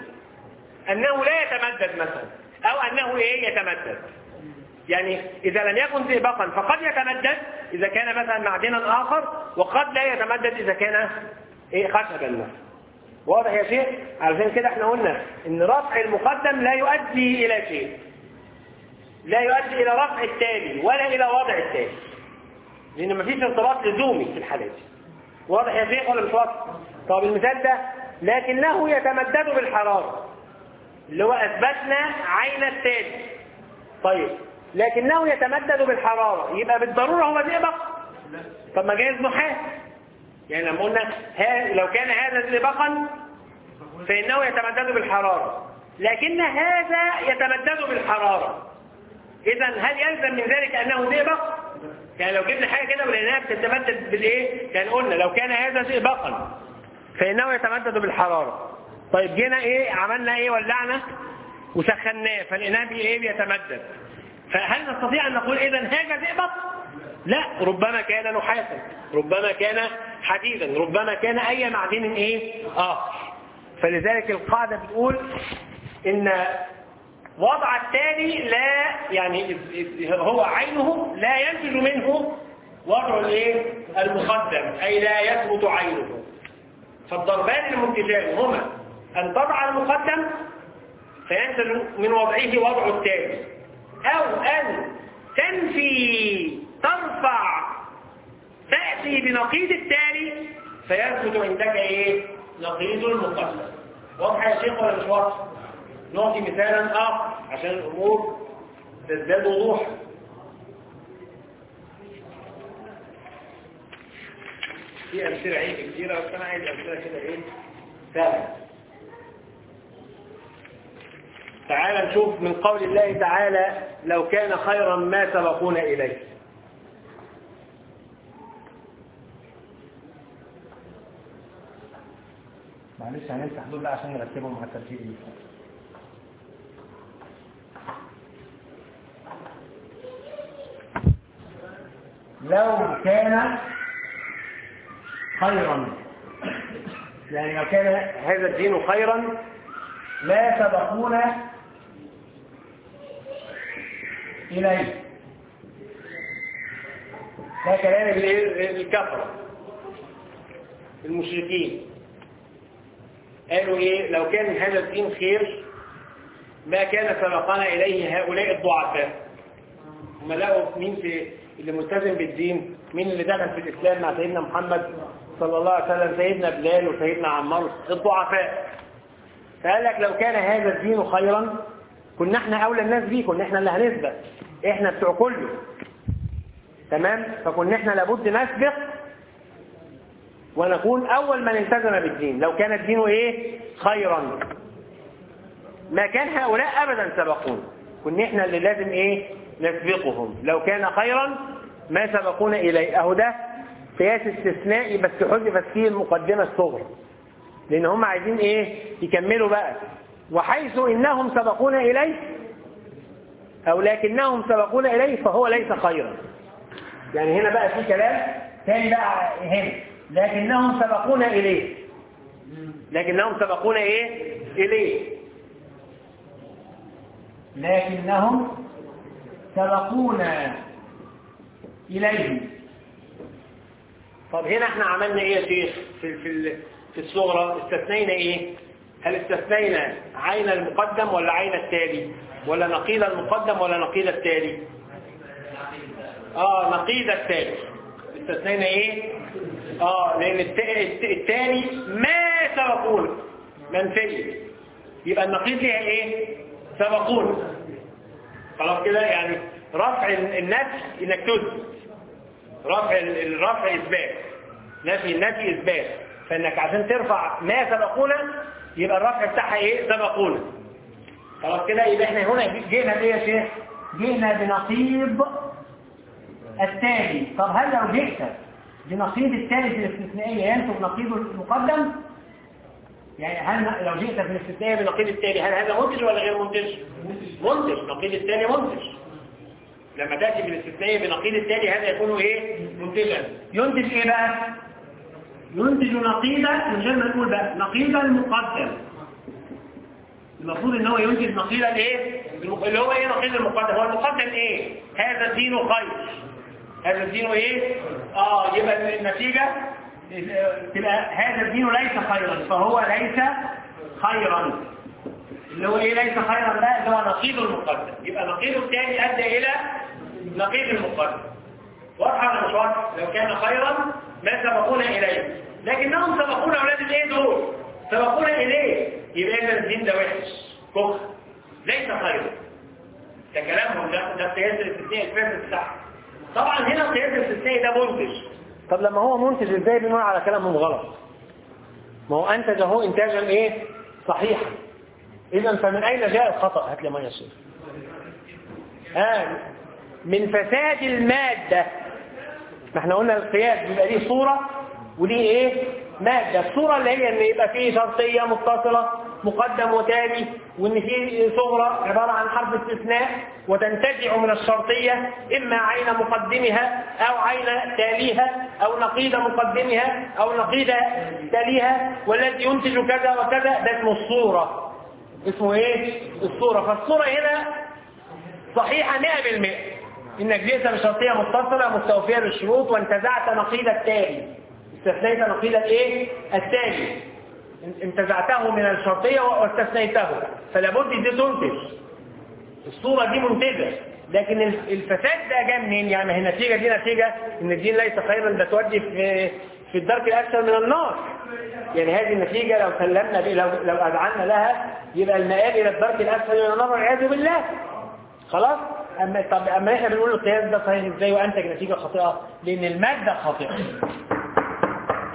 انه لا يتمدد مثلا او انه ايه يتمدد يعني إذا لم يكن زئبقا فقد يتمدد إذا كان مثلا معدنا آخر وقد لا يتمدد إذا كان إيه خشبا مثلا واضح يا شيخ علشان كده احنا قلنا ان رفع المقدم لا يؤدي الى شيء لا يؤدي الى رفع التالي ولا الى وضع التالي لان مفيش ارتباط لزومي في الحالات دي واضح يا شيخ ولا مش واضح طب المثال ده لكنه يتمدد بالحراره اللي هو اثبتنا عين التالي طيب لكنه يتمدد بالحراره يبقى بالضروره هو زئبق طب ما جايز نحاس يعني لما قلنا ها لو كان هذا زئبقا فإنه يتمدد بالحرارة لكن هذا يتمدد بالحرارة إذا هل يلزم من ذلك أنه زئبق؟ يعني لو جبنا حاجة كده ولقيناها بتتمدد بالإيه؟ كان قلنا لو كان هذا زئبقا فإنه يتمدد بالحرارة طيب جينا إيه عملنا إيه ولعنا وسخناه فلقيناه بإيه بيتمدد فهل نستطيع أن نقول إذا هذا زئبق؟ لا ربما كان نحاسا ربما كان حديدا ربما كان اي معدن ايه اخر فلذلك القاعده بتقول ان وضع التالي لا يعني هو عينه لا ينتج منه وضع الايه المقدم اي لا يثبت عينه فالضربان المنتجان هما ان تضع المقدم فينتج من وضعه وضع التالي او ان تنفي ترفع تأتي بنقيض التالي فيثبت عندك ايه نقيض المقدم واضح يا شيخ ولا مش واضح نعطي مثالا اخر عشان الامور تزداد وضوحا في أمثلة ايه كتيرة بس أنا عايز أمثلة كده إيه سهلة تعالى نشوف من قول الله تعالى لو كان خيرا ما سبقونا إليه معلش هنمسح دول بقى عشان نرتبهم مع الترتيب اللي فات. لو كان خيرا يعني لو كان هذا الدين خيرا لا سبقونا إليه ده كلام ال- الكفرة المشركين قالوا ايه لو كان هذا الدين خير ما كان سبقنا اليه هؤلاء الضعفاء هم لقوا مين في اللي ملتزم بالدين مين اللي دخل في الاسلام مع سيدنا محمد صلى الله عليه وسلم سيدنا بلال وسيدنا عمار الضعفاء فقال لك لو كان هذا الدين خيرا كنا احنا اولى الناس بيه كنا احنا اللي هنسبق احنا بتوع كله تمام فكنا احنا لابد نسبق ونكون أول من التزم بالدين لو كان الدين إيه خيرا ما كان هؤلاء أبدا سبقون كنا إحنا اللي لازم إيه نسبقهم لو كان خيرا ما سبقونا إليه أهو ده قياس استثنائي بس حذفت فيه المقدمة الصغرى لأن هم عايزين إيه يكملوا بقى وحيث إنهم سبقونا إليه أو لكنهم سبقونا إليه فهو ليس خيرا يعني هنا بقى في كلام تاني بقى هنا لكنهم سبقونا إليه لكنهم سبقونا إيه إليه لكنهم سبقونا إليه طب هنا احنا عملنا ايه يا شيخ في في في الصغرى استثنينا ايه هل استثنينا عين المقدم ولا عين التالي ولا نقيض المقدم ولا نقيض التالي اه نقيض التالي استثنينا ايه اه لان الت- التالي ما سبقونا منفي يبقى النقيض ليها ايه سبقونا خلاص كده يعني رفع النفي انك تثبت رفع الرفع اثبات نفي النفي اثبات فانك عشان ترفع ما سبقونا يبقى الرفع بتاعها ايه سبقونا خلاص كده يبقى احنا هنا جينا بايه يا شيخ جينا بنقيض التالي طب هل لو جئت بنقيض التالي في الاستثنائية ينتج نقيض المقدم يعني هل لو جئت في الاستثنائية بنقيض التالي هل هذا منتج ولا غير منتج منتج نقيض التالي منتج لما تأتي بالاستثنائية بنقيض التالي هذا يكون ايه منتجا ينتج ايه بقى ينتج نقيضا من غير ما نقول بقى نقيض المقدم المفروض ان هو ينتج نقيض الايه اللي هو ايه نقيض المقدم هو المقدم ايه هذا الدين خير هذا الدين ايه اه يبقى النتيجة تبقى هذا الدين ليس خيرا فهو ليس خيرا اللي هو ايه ليس خيرا ده اللي هو نقيض المقدم يبقى نقيض الثاني ادى الى نقيض المقدم واضحه ولا مش واضحه لو كان خيرا ما سبقونا اليه لكنهم سبقونا اولاد الايه دول سبقونا اليه يبقى اذا الدين ده وحش كفر ليس خيرا ده كلامهم ده ده قياس الاستثناء الفاسد بتاعهم طبعا هنا القياس الاستثنائي ده منتج طب لما هو منتج ازاي بنقول على كلامهم غلط ما هو انتج اهو انتاجا ايه صحيحا اذا فمن اين جاء الخطا هات لي ميه شيخ آه من فساد الماده ما احنا قلنا القياس بيبقى ليه صوره وليه ايه ماده الصوره اللي هي ان يبقى فيه شرطيه متصله مقدم وتالي وان في صغرى عباره عن حرف استثناء وتنتزع من الشرطيه اما عين مقدمها او عين تاليها او نقيض مقدمها او نقيض تاليها والذي ينتج كذا وكذا ده اسمه الصوره اسمه ايه الصوره فالصوره هنا صحيحه 100% انك جئت بشرطيه متصله مستوفيه للشروط وانتزعت نقيض التالي استثنيت نقيض الايه التالي انتزعته من الشرطية واستثنيته فلا بد دي تنتج الصورة دي منتجة لكن الفساد ده جاء منين يعني النتيجة دي نتيجة ان الدين ليس خيرا ده تودي في في الدرك الأسفل من النار يعني هذه النتيجة لو سلمنا لو لو أذعنا لها يبقى المآل إلى الدرك الأسفل من النار والعياذ بالله خلاص أما طب أما إحنا بنقول القياس ده صحيح إزاي وأنتج نتيجة خاطئة لأن المادة خاطئة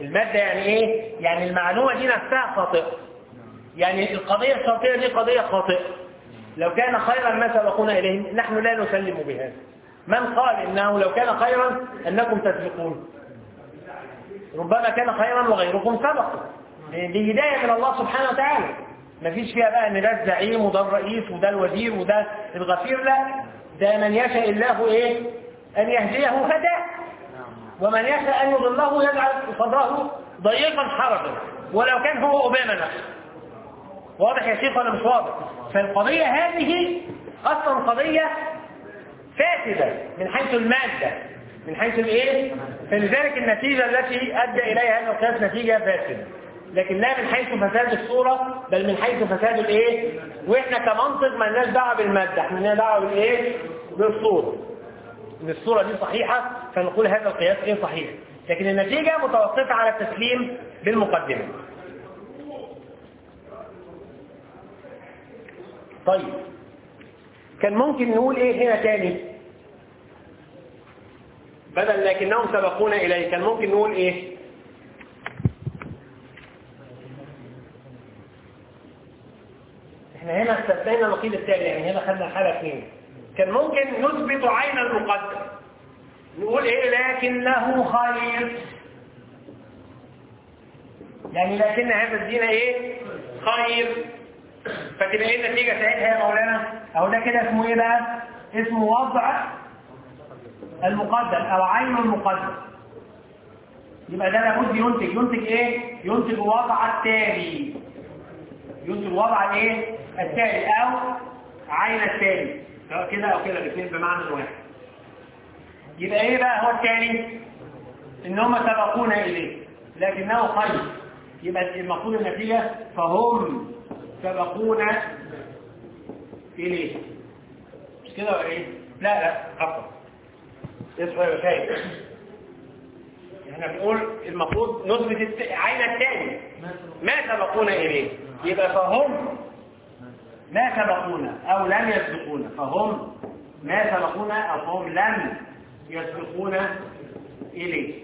المادة يعني ايه يعني المعلومة دي نفسها خاطئة يعني القضية الشرطية دي قضية خاطئة لو كان خيرا ما سبقونا إليه نحن لا نسلم بهذا من قال إنه لو كان خيرا أنكم تسبقون ربما كان خيرا وغيركم سبقوا دي هداية من الله سبحانه وتعالى مفيش فيها بقى ان ده الزعيم وده الرئيس وده الوزير وده الغفير لا ده من يشاء الله ايه ان يهديه هداه ومن يشاء ان يضله يجعل صدره ضيقا حرجا ولو كان هو اوباما نفسه واضح يا شيخ ولا مش واضح فالقضية هذه اصلا قضية فاسدة من حيث المادة من حيث الايه فلذلك النتيجة التي ادى اليها هذا القياس نتيجة فاسدة لكن لا من حيث فساد الصورة بل من حيث فساد الايه واحنا كمنطق ما لناش دعوه بالمادة احنا لنا دعوه بالايه بالصورة ان الصورة دي صحيحة فنقول هذا القياس ايه صحيح لكن النتيجة متوقفة على التسليم بالمقدمة طيب كان ممكن نقول ايه هنا تاني بدل لكنهم سبقونا اليه كان ممكن نقول ايه احنا هنا استثنينا النقيض التالي يعني هنا خدنا حالة اثنين كان ممكن نثبت عين المقدم نقول ايه لكنه خير يعني لكن هذا الدين ايه خير فتبقى ايه النتيجة ساعتها يا مولانا اهو ده كده اسمه ايه بقى اسمه وضع المقدم او عين المقدم يبقى ده لابد ينتج ينتج ايه ينتج وضع التالي ينتج وضع الايه التالي او عين التالي سواء كده او كده الاثنين بمعنى واحد يبقى ايه بقى هو التالي ان هم سبقونا اليه لكنه خير يبقى المفروض النتيجه فهم سبقونا اليه مش كده ولا ايه لا لا عفوا اصبر يا شايف احنا بنقول المفروض نثبت الت... عين التاني ما سبقونا اليه يبقى فهم ما سبقونا او لم يسبقونا فهم ما سبقونا او فهم لم يسبقونا اليه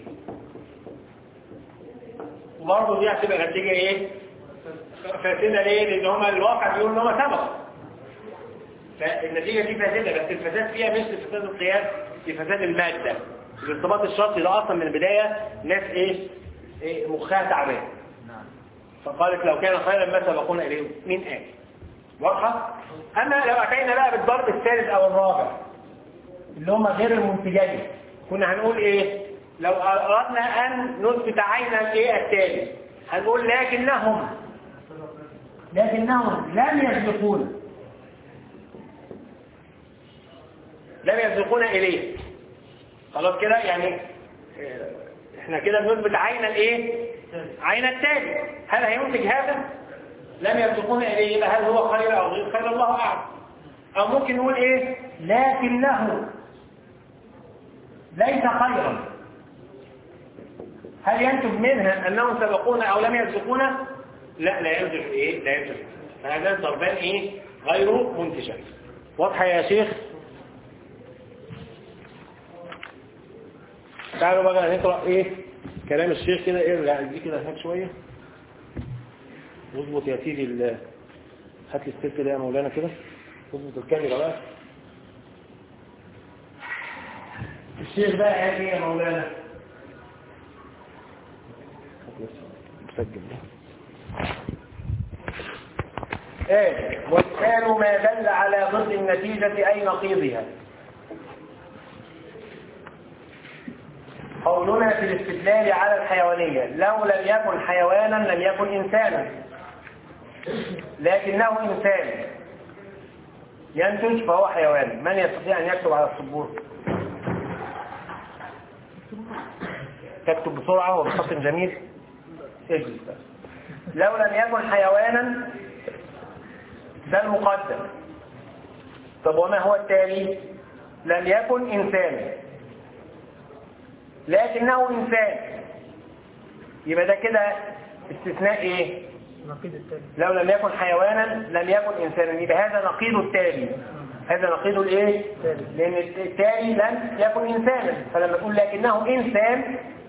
وبرضه دي هتبقى نتيجه ايه فاسده ليه لان هم الواقع بيقول ان هم سبقوا فالنتيجه دي فاسده بس الفساد فيها مش فساد القياس في فساد الماده الارتباط الشرطي ده اصلا من البدايه ناس ايه, إيه مخها تعبان فقالت لو كان خيرا ما سبقونا اليه مين قال واضحه اما لو اتينا بقى بالضرب الثالث او الرابع اللي هم غير المنتجين كنا هنقول ايه لو اردنا ان نثبت عين الايه التالي هنقول لكنهم لكنهم لم يسبقونا لم يسبقونا اليه خلاص كده يعني احنا كده بنثبت عين الايه عين التالي هل هينتج هذا لم يسبقونا اليه يبقى هل هو خير او غير خير الله اعلم او ممكن نقول ايه لكنه ليس خيرا هل ينتج منها انهم سبقونا او لم يسبقونا لا لا ينتج ايه لا ينتج فهذا ضربان ايه غير منتجا واضحه يا شيخ تعالوا بقى نقرا ايه كلام الشيخ كده ايه لا دي كده هناك شويه اظبط يا سيدي ال- هات لي السلك ده يا مولانا كده اظبط الكاميرا بقى الشيخ بقى قال ايه يا مولانا مسجل ايه والثاني ما دل على ضد النتيجة اي نقيضها قولنا في الاستدلال على الحيوانية لو لم يكن حيوانا لم يكن إنسانا لكنه إنسان ينتج فهو حيوان من يستطيع أن يكتب على السبورة تكتب بسرعة وبخط جميل اجلس بس. لو لم يكن حيوانا ده المقدم طب وما هو التالي لم يكن إنسانا لكنه إنسان يبقى ده كده استثناء إيه نقيض التالي لو لم يكن حيوانا لم يكن إنسانا يبقى هذا نقيض التالي هذا نقيض الإيه لأن التالي لم يكن إنسانا فلما تقول لكنه إنسان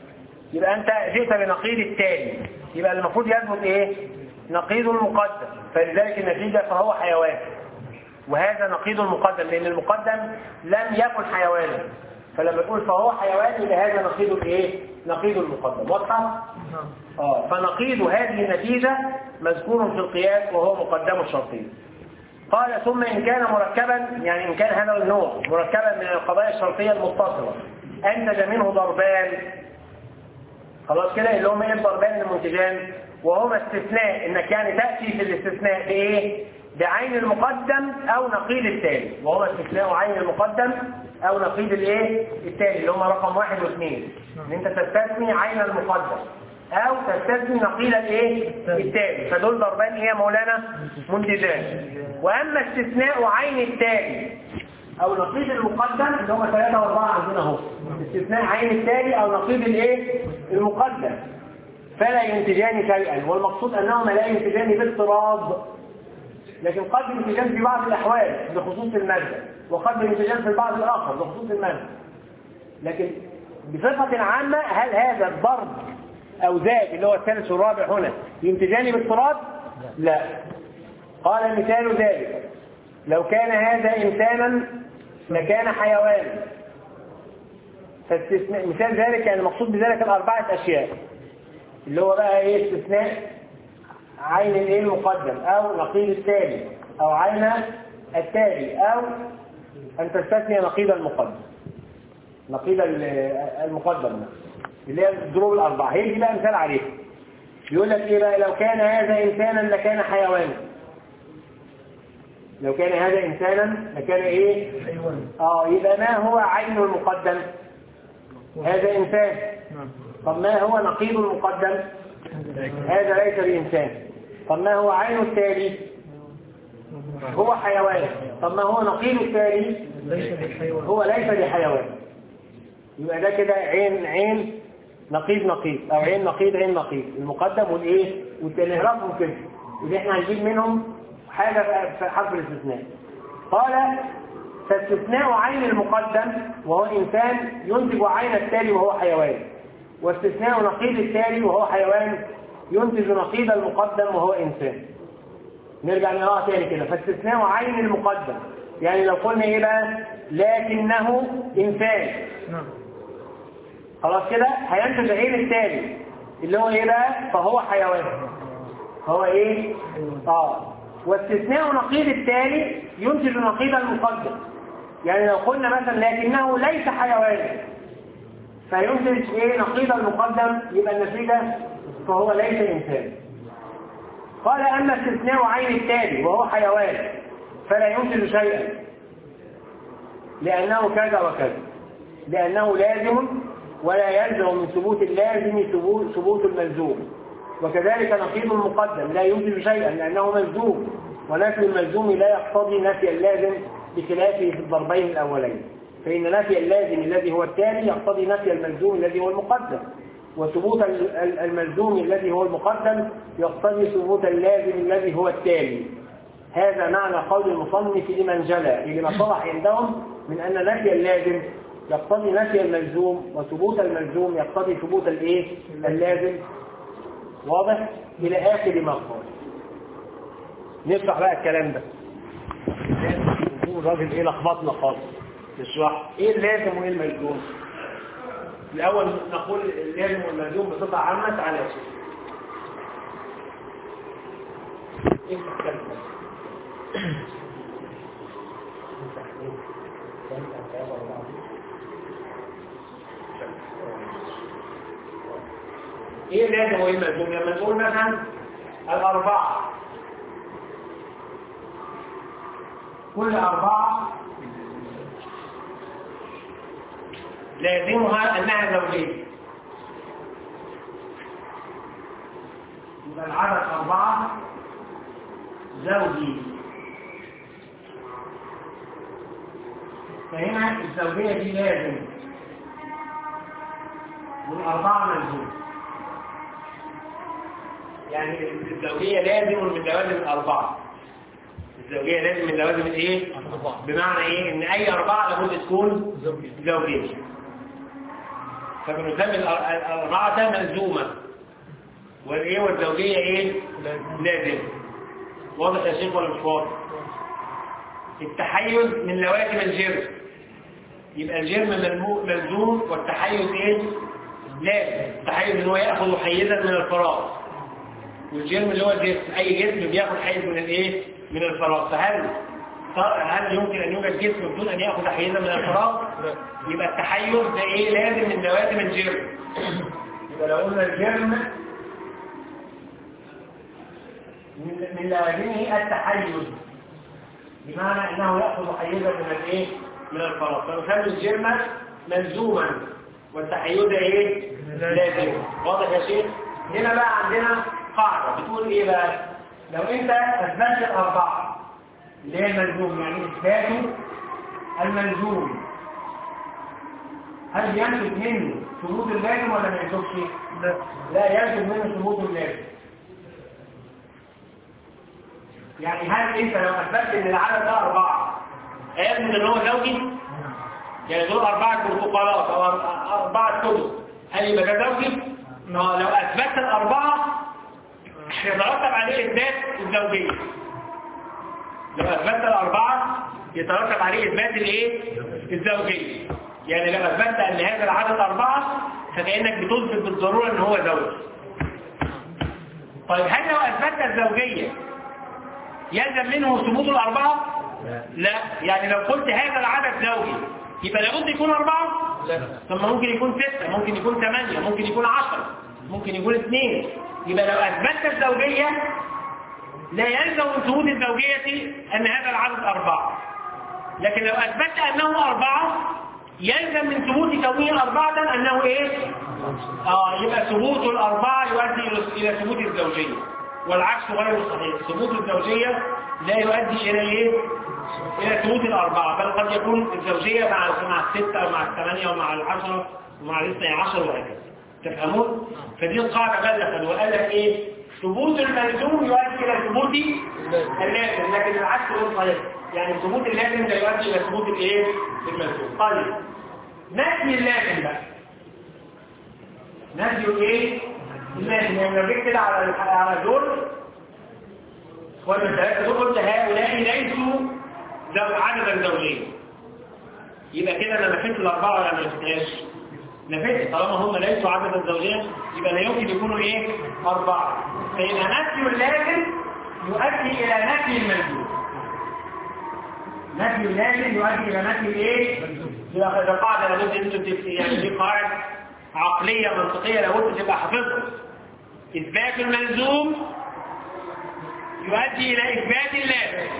يبقى أنت جئت بنقيض التالي يبقى المفروض يثبت إيه نقيض المقدم فلذلك النتيجة فهو حيوان وهذا نقيض المقدم لأن المقدم لم يكن حيوانا فلما تقول فهو حيوان يبقى هذا نقيض الايه نقيض المقدم واضحه نعم اه فنقيض هذه النتيجة مذكور في القياس وهو مقدم الشرطي قال ثم إن كان مركبا يعني إن كان هذا النوع مركبا من القضايا الشرطية المتصلة أنتج منه ضربان خلاص كده اللي هم ايه الضربان المنتجان وهما استثناء انك يعني تأتي في الاستثناء بايه بعين المقدم او نقيض التالي وهما استثناء عين المقدم او نقيض الايه التالي اللي هما رقم واحد واثنين ان انت تستثني عين المقدم او تستثني نقيض الايه التالي فدول ضربان ايه يا مولانا منتجان واما استثناء عين التالي او نقيض المقدم اللي هم ثلاثة واربعة عندنا اهو استثناء عين التالي او نقيض الايه المقدم فلا ينتجان شيئا والمقصود انهما لا ينتجان باضطراب لكن قد ينتجان في بعض الاحوال بخصوص المادة وقد ينتجان في البعض الاخر بخصوص المادة لكن بصفة عامة هل هذا الضرب او ذاك اللي هو الثالث والرابع هنا ينتجان باضطراب لا قال مثال ذلك لو كان هذا إنسانا لكان حيوانا فاستثناء مثال ذلك يعني المقصود بذلك الأربعة أشياء اللي هو بقى إيه استثناء عين الإيه المقدم أو نقيض التالي أو عين التالي أو أن تستثني نقيض المقدم نقيض المقدم اللي هي الضروب الأربعة هي دي بقى مثال عليه يقول لك إيه بقى لو كان هذا إنسانا لكان حيوانا لو كان هذا إنسانا لكان إيه آه يبقى ما هو عين المقدم هذا إنسان نعم طب ما هو نقيض المقدم هذا ليس بإنسان طب ما هو عين التالي هو حيوان طب ما هو نقيض التالي ليس بالحيوان هو ليس بحيوان يبقى ده كده عين عين نقيض نقيض او عين نقيض عين نقيض المقدم والايه والتاني نعرفهم كده اللي احنا هنجيب منهم حاجه في حرف الاستثناء قال فاستثناء عين المقدم وهو انسان ينتج عين التالي وهو حيوان واستثناء نقيض التالي وهو حيوان ينتج نقيض المقدم وهو انسان نرجع نقراها تاني كده فاستثناء عين المقدم يعني لو قلنا ايه بقى لكنه انسان نعم خلاص كده هينتج عين التالي اللي هو ايه بقى فهو حيوان هو ايه اه واستثناء نقيض التالي ينتج نقيض المقدم يعني لو قلنا مثلا لكنه ليس حيوانا فينتج ايه نقيض المقدم يبقى النتيجه فهو ليس انسان قال اما استثناء عين التالي وهو حيوان فلا ينتج شيئا لانه كذا وكذا لانه لازم ولا يلزم من ثبوت اللازم ثبوت ثبوت الملزوم وكذلك نقيض المقدم لا ينتج شيئا لأنه ملزوم ونفي الملزوم لا يقتضي نفي اللازم بخلافه في الضربين الأولين فإن نفي اللازم الذي هو التالي يقتضي نفي الملزوم الذي هو المقدم وثبوت ال- ال- الملزوم الذي هو المقدم يقتضي ثبوت اللازم الذي هو التالي هذا معنى قول المصنف لمن جلى لما صلح عندهم من أن نفي اللازم يقتضي نفي الملزوم وثبوت الملزوم يقتضي ثبوت الايه اللازم واضح الى اخر ما قال نشرح بقى الكلام ده نقول الراجل ايه لخبطنا خالص نشرح ايه اللازم وايه الملزوم الاول نقول اللازم والملزوم بصفه عامه تعالى يا شيخ ايه المختلف ايه اللازم وايه الملزوم لما نقول مثلا الاربعه كل اربعه لازمها انها زوجيه يبقى العدد اربعه زوجي فهنا الزوجيه دي لازم والاربعه ملزوم يعني الزوجية لازم من لوازم الأربعة الزوجية لازم من لوازم الإيه؟ بمعنى إيه؟ إن أي أربعة لابد تكون زوجية فبنسمي الأر- الأربعة ملزومة والإيه والزوجية إيه؟ لازم واضح يا شيخ ولا مش واضح؟ التحيز من لوازم الجرم يبقى الجرم ملمو- ملزوم والتحيز ايه لازم التحيز ان هو ياخذ حيزا من الفراغ والجرم اللي هو الجسم اي جسم بياخذ حيز من الايه من الفراغ فهل هل يمكن ان يوجد جسم بدون ان ياخذ حيزا من الفراغ يبقى التحيز ده ايه لازم من لوازم الجرم يبقى لو قلنا الجرم من من لوازمه التحيز بمعنى انه ياخذ حيزا من الايه من الفراغ فنسمي الجرم ملزوما والتحيز ايه لازم واضح يا شيخ هنا بقى عندنا قاعده بتقول ايه بقى لو انت اثبتت الاربعه اللي هي الملزوم يعني اثبات الملزوم هل ينتج منه ثبوت اللازم ولا ما ينتجش؟ لا لا ينتج منه ثبوت اللازم يعني هل انت لو اثبتت ان العدد ده اربعه هيثبت ان هو زوجي يعني دول اربعه برتقالات او أر- اربعه كتب هل يبقى ده زوجي ما هو لو اثبتت الاربعه يترتب عليه اثبات الزوجيه لو اثبتت الاربعه يترتب عليه اثبات الايه الزوجيه يعني لو اثبتت ان هذا العدد اربعه فكانك بتثبت بالضروره ان هو زوج طيب هل لو اثبتت الزوجيه يلزم منه ثبوت الأربعة؟ لا يعني لو قلت هذا العدد زوجي يبقى لابد يكون أربعة؟ لا ثم ممكن يكون ستة ممكن يكون ثمانية ممكن يكون عشرة ممكن يكون اثنين يبقى لو أثبتت الزوجية لا يلزم من ثبوت الزوجية أن هذا العدد أربعة لكن لو أثبتت أنه أربعة يلزم من ثبوت كونه أربعة أنه إيه؟ آه يبقى ثبوت الأربعة يؤدي إلى- إلى ثبوت الزوجية والعكس غير صحيح ثبوت الزوجية لا يؤدي إلى إيه؟ إلى ثبوت الأربعة بل قد يكون الزوجية مع مع الستة أو مع الثمانية ومع العشرة ومع الاثني عشر وهكذا تفهمون؟ فدي القاعدة بلغت وقال لك إيه؟ ثبوت الملزوم يؤدي إلى ثبوت اللازم لكن العكس غير صحيح يعني ثبوت اللازم لا يؤدي إلى ثبوت الإيه؟ الملزوم طيب نفي اللازم بقى نفي ايه اللازم يعني لو جيت كده على على دول ولا الثلاثه دول قلت هؤلاء ليسوا ذو عددا زوجيا يبقى كده انا نفيت الاربعه ولا ما نفيتهاش نفيت طالما هم ليسوا عددا زوجيا يبقى لا يمكن يكونوا ايه اربعه فيبقى نفي اللازم يؤدي الى نفي الملزوم نفي اللازم يؤدي الى نفي الايه يبقى ده قاعده لابد ان انتوا تبقى- يعني دي قاعده عقليه منطقيه لابد تبقى حافظها اثبات الملزوم يؤدي الى اثبات اللازم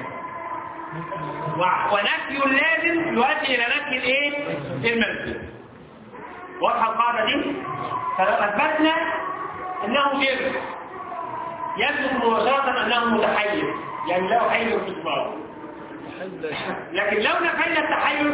و- ونفي اللازم يؤدي الى نفي الايه الملزوم واضحه القاعده دي فلو اثبتنا انه جرم يثبت مباشره انه متحيز يعني له حيز في اسمه حل لكن لو نفينا التحيز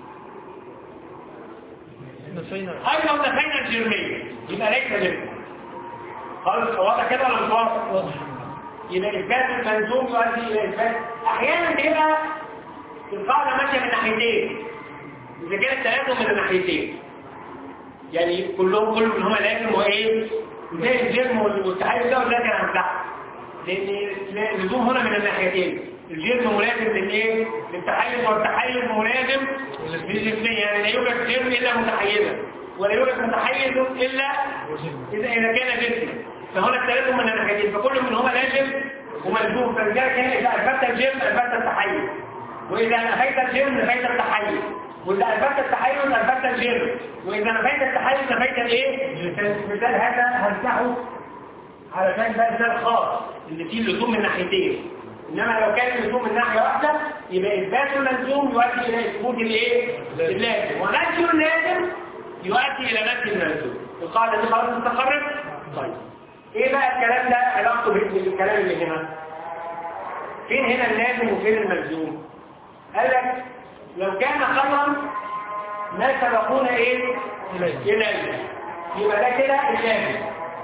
نفينا أي لو نفينا الجرمية يبقى ليس جرم خلاص واضح كده ولا مش واضح؟ واضح يبقى إثبات الملزوم يؤدي إلى إثبات أحيانا بيبقى القاعدة ماشية من ناحيتين إذا كانت ثلاثة من الناحيتين يعني كلهم كل من هما لازم وإيه زي الجرم والتحيز ده وده كان هنفتحه لأن اللزوم هنا من الناحيتين الجرم ملازم للإيه؟ للتحيز والتحيز ملازم للجسمية يعني لا يوجد جرم إلا متحيزا ولا يوجد متحيز إلا إذا إذا كان جسما فهنا الثلاثة من الناحيتين فكل منهما لازم وملزوم فلذلك هنا إذا أثبت الجرم أثبت التحيز وإذا نفيت الجرم نفيت التحيز وإذا أثبت التحيز أثبت الجرم وإذا نفيت التحيز نفيت الإيه؟ المثال هذا هنفتحه علشان ده مثال خاص اللي فيه اللزوم من ناحيتين انما لو كان اللزوم من ناحيه واحده يبقى اثبات اللزوم يؤدي الى اثبات الايه اللازم ونفي اللازم يؤدي الى نفي الملزوم القاعده دي خلاص استقرت طيب ايه بقى الكلام ده علاقته بالكلام اللي هنا فين هنا اللازم وفين الملزوم قال لك لو كان خيرا ما سبقونا ايه اليه يبقى ده كده اللازم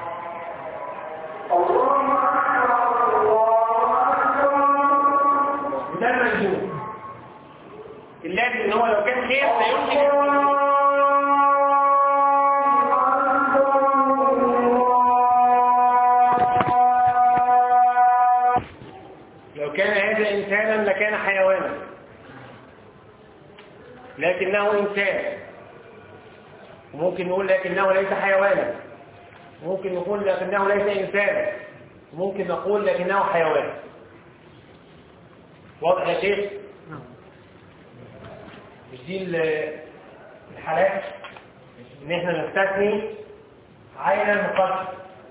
وده الملزوم اللازم ان هو لو كان خير لا يمكن إنسانا لكان حيوانا لكنه إنسان وممكن نقول لكنه ليس حيوانا ممكن نقول لكنه ليس إنسانا ممكن نقول لكنه حيوان واضح يا شيخ مش دي ال- الحالات ان احنا نستثني عين المقدم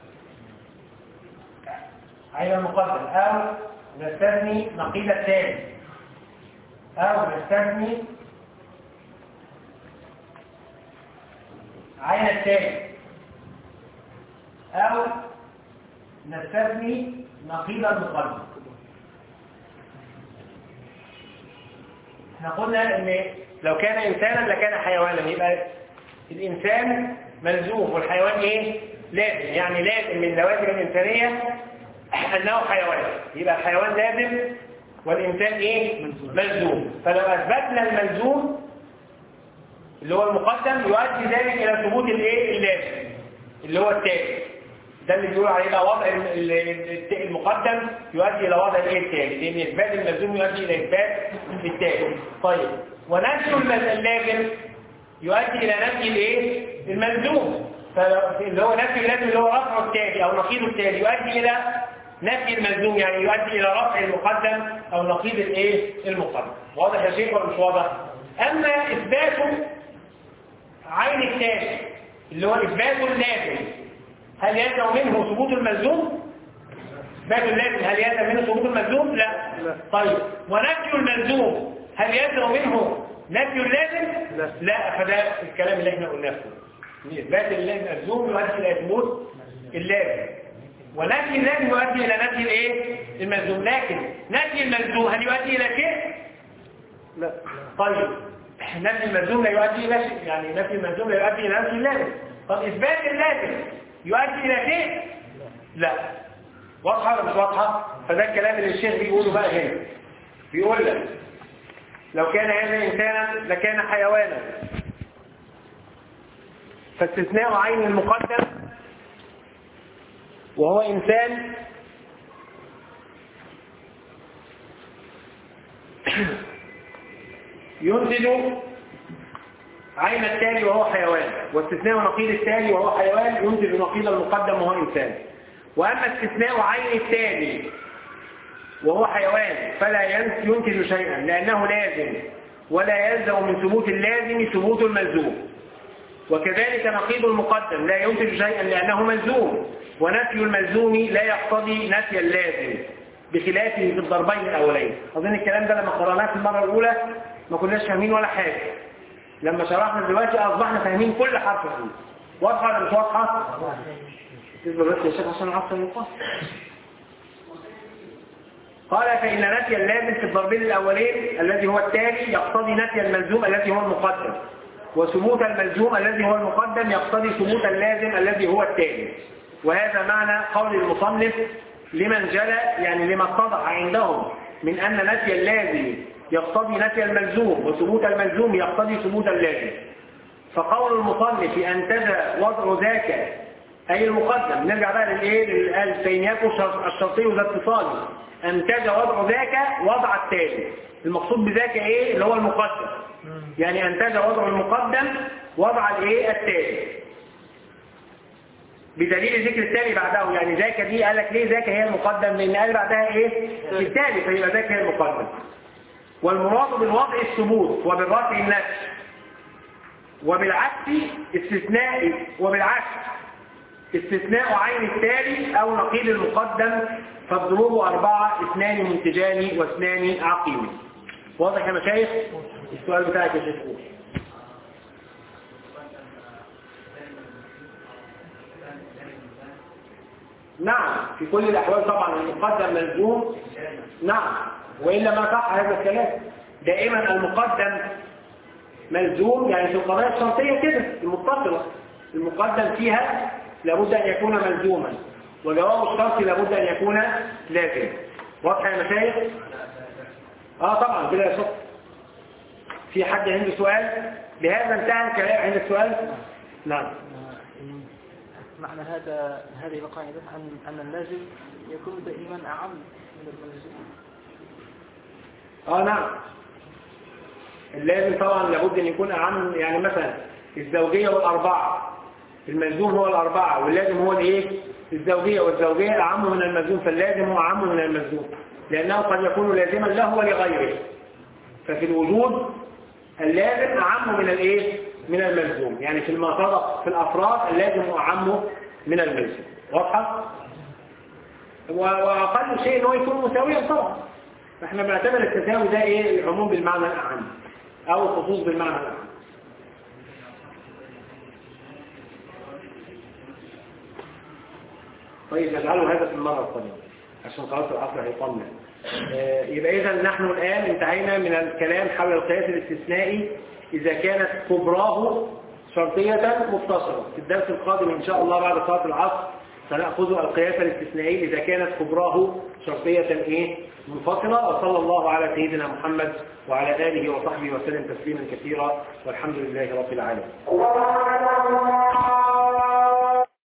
عين المقدم او نستثني نقيض الثاني او نستثني عين الثاني او نستثني نقيض المقدم احنا قلنا ان لو كان انسانا لكان حيوانا يبقى الانسان ملزوم والحيوان ايه لازم يعني لازم من لوازم الانسانيه انه حيوان يبقى الحيوان لازم والانسان ايه ملزوم فلو اثبتنا الملزوم اللي هو المقدم يؤدي ذلك الى ثبوت الايه اللازم اللي هو التالي ده اللي بيقول عليه بقى وضع ال- ال- ال- المقدم يؤدي الى وضع الايه التالي لان اثبات الملزوم يؤدي الى اثبات التالي طيب ونفي الم- اللازم يؤدي الى نفي الايه الملزوم فلو- اللي هو نفي اللازم اللي هو رفع التالي او نقيض التالي يؤدي الى نفي الملزوم يعني يؤدي الى رفع المقدم او نقيض الايه المقدم واضح يا شيخ ولا مش واضح اما اثباته عين التالي اللي هو اثبات اللازم هل يلزم منه ثبوت الملزوم اثبات اللازم هل يلزم منه ثبوت الملزوم لا طيب ونفي الملزوم هل يلزم منه نفي اللازم لا. لا فده الكلام اللي احنا قلناه إن اثبات الملزوم يؤدي الى ثبوت اللازم ونفي اللازم يؤدي الى نفي الايه الملزوم لكن نفي الملزوم هل يؤدي الى شيء لا طيب نفي الملزوم لا يؤدي الى شيء يعني نفي الملزوم لا يؤدي الى نفي اللازم طب اثبات اللازم يؤدي الى شيء لا واضحه ولا مش واضحه فده الكلام اللي الشيخ بيقوله بقى هنا بيقول لك لو كان هذا انسانا لكان حيوانا فاستثناء عين المقدم وهو انسان ينتج عين التالي وهو حيوان واستثناء نقيض التالي وهو حيوان ينتج نقيض المقدم وهو إنسان وأما استثناء عين التالي وهو حيوان فلا ين- ينتج شيئا لأنه لازم ولا يلزم من ثبوت اللازم ثبوت الملزوم وكذلك نقيض المقدم لا ينتج شيئا لأنه ملزوم ونفي الملزوم لا يقتضي نفي اللازم بخلافه في الضربين الأولين أظن الكلام ده لما قرأناه في المرة الأولى ما كناش فاهمين ولا حاجة لما شرحنا دلوقتي أصبحنا فاهمين كل حرف فيه واضحة ولا مش واضحة؟ اصبر بس يا شيخ عشان العصر ينقص قال فإن نفي اللازم في الضربين الأولين الذي هو التالي يقتضي نفي الملزوم الذي هو المقدم وثبوت الملزوم الذي هو المقدم يقتضي ثبوت اللازم الذي هو التالي وهذا معنى قول المصنف لمن جلى يعني لما اتضح عندهم من أن نفي اللازم يقتضي نفي الملزوم وثبوت الملزوم يقتضي ثبوت اللازم فقول المصنف أنتج وضع ذاك أي المقدم نرجع بقى للإيه للفين يكن شرط- الشرطي ذا اتصال أنتج وضع ذاك وضع التالي المقصود بذاك إيه اللي هو المقدم يعني أنتج وضع المقدم وضع الإيه التالي بدليل ذكر التالي بعده يعني ذاك دي قال لك ليه ذاك هي المقدم لأن قال بعدها إيه التالي فيبقى ذاك هي المقدم والمراد بالوضع الثبوت وبالرفع النفس وبالعكس استثناء وبالعكس استثناء عين التالي أو نقيل المقدم فالضروب أربعة اثنان منتجان واثنان عقيم واضح يا مشايخ السؤال بتاعك يا شيخ قول. نعم في كل الأحوال طبعا المقدم ملزوم نعم وإلا ما صح هذا الكلام دائما المقدم ملزوم يعني في القضايا الشرطية كده المتصلة المقدم فيها لابد أن يكون ملزوما وجواب الشرط لابد أن يكون لازم واضح يا مشايخ؟ اه طبعا كده يا شيخ في حد عنده سؤال بهذا انتهى الكلام عند السؤال نعم معنى هذا هذه القاعدة أن أن اللازم يكون دائما أعم من الملزوم اه نعم اللازم طبعا لابد ان يكون اعم يعني مثلا الزوجية والاربعة الملزوم هو الاربعة واللازم هو الايه الزوجية والزوجية اعم من الملزوم فاللازم هو اعم من الملزوم لانه قد يكون لازما له ولغيره ففي الوجود اللازم اعم من الايه من الملزوم يعني في المنطقة في الافراد اللازم اعم من الملزوم واضحة و- واقل شيء ان هو يكون مساويا طبعا فاحنا بنعتبر التساوي ده ايه العموم بالمعنى الاعم او الخصوص بالمعنى الاعم طيب نجعله هذا في المرة القادمة عشان خلاص العصر هيطمن آه، يبقى إذا نحن الآن انتهينا من الكلام حول القياس الاستثنائي إذا كانت كبراه شرطية متصلة في الدرس القادم إن شاء الله بعد صلاة العصر سنأخذ القياس الاستثنائي إذا كانت كبراه شرطية إيه منفصلة وصلى الله على سيدنا محمد وعلى آله وصحبه وسلم تسليما كثيرا والحمد لله رب العالمين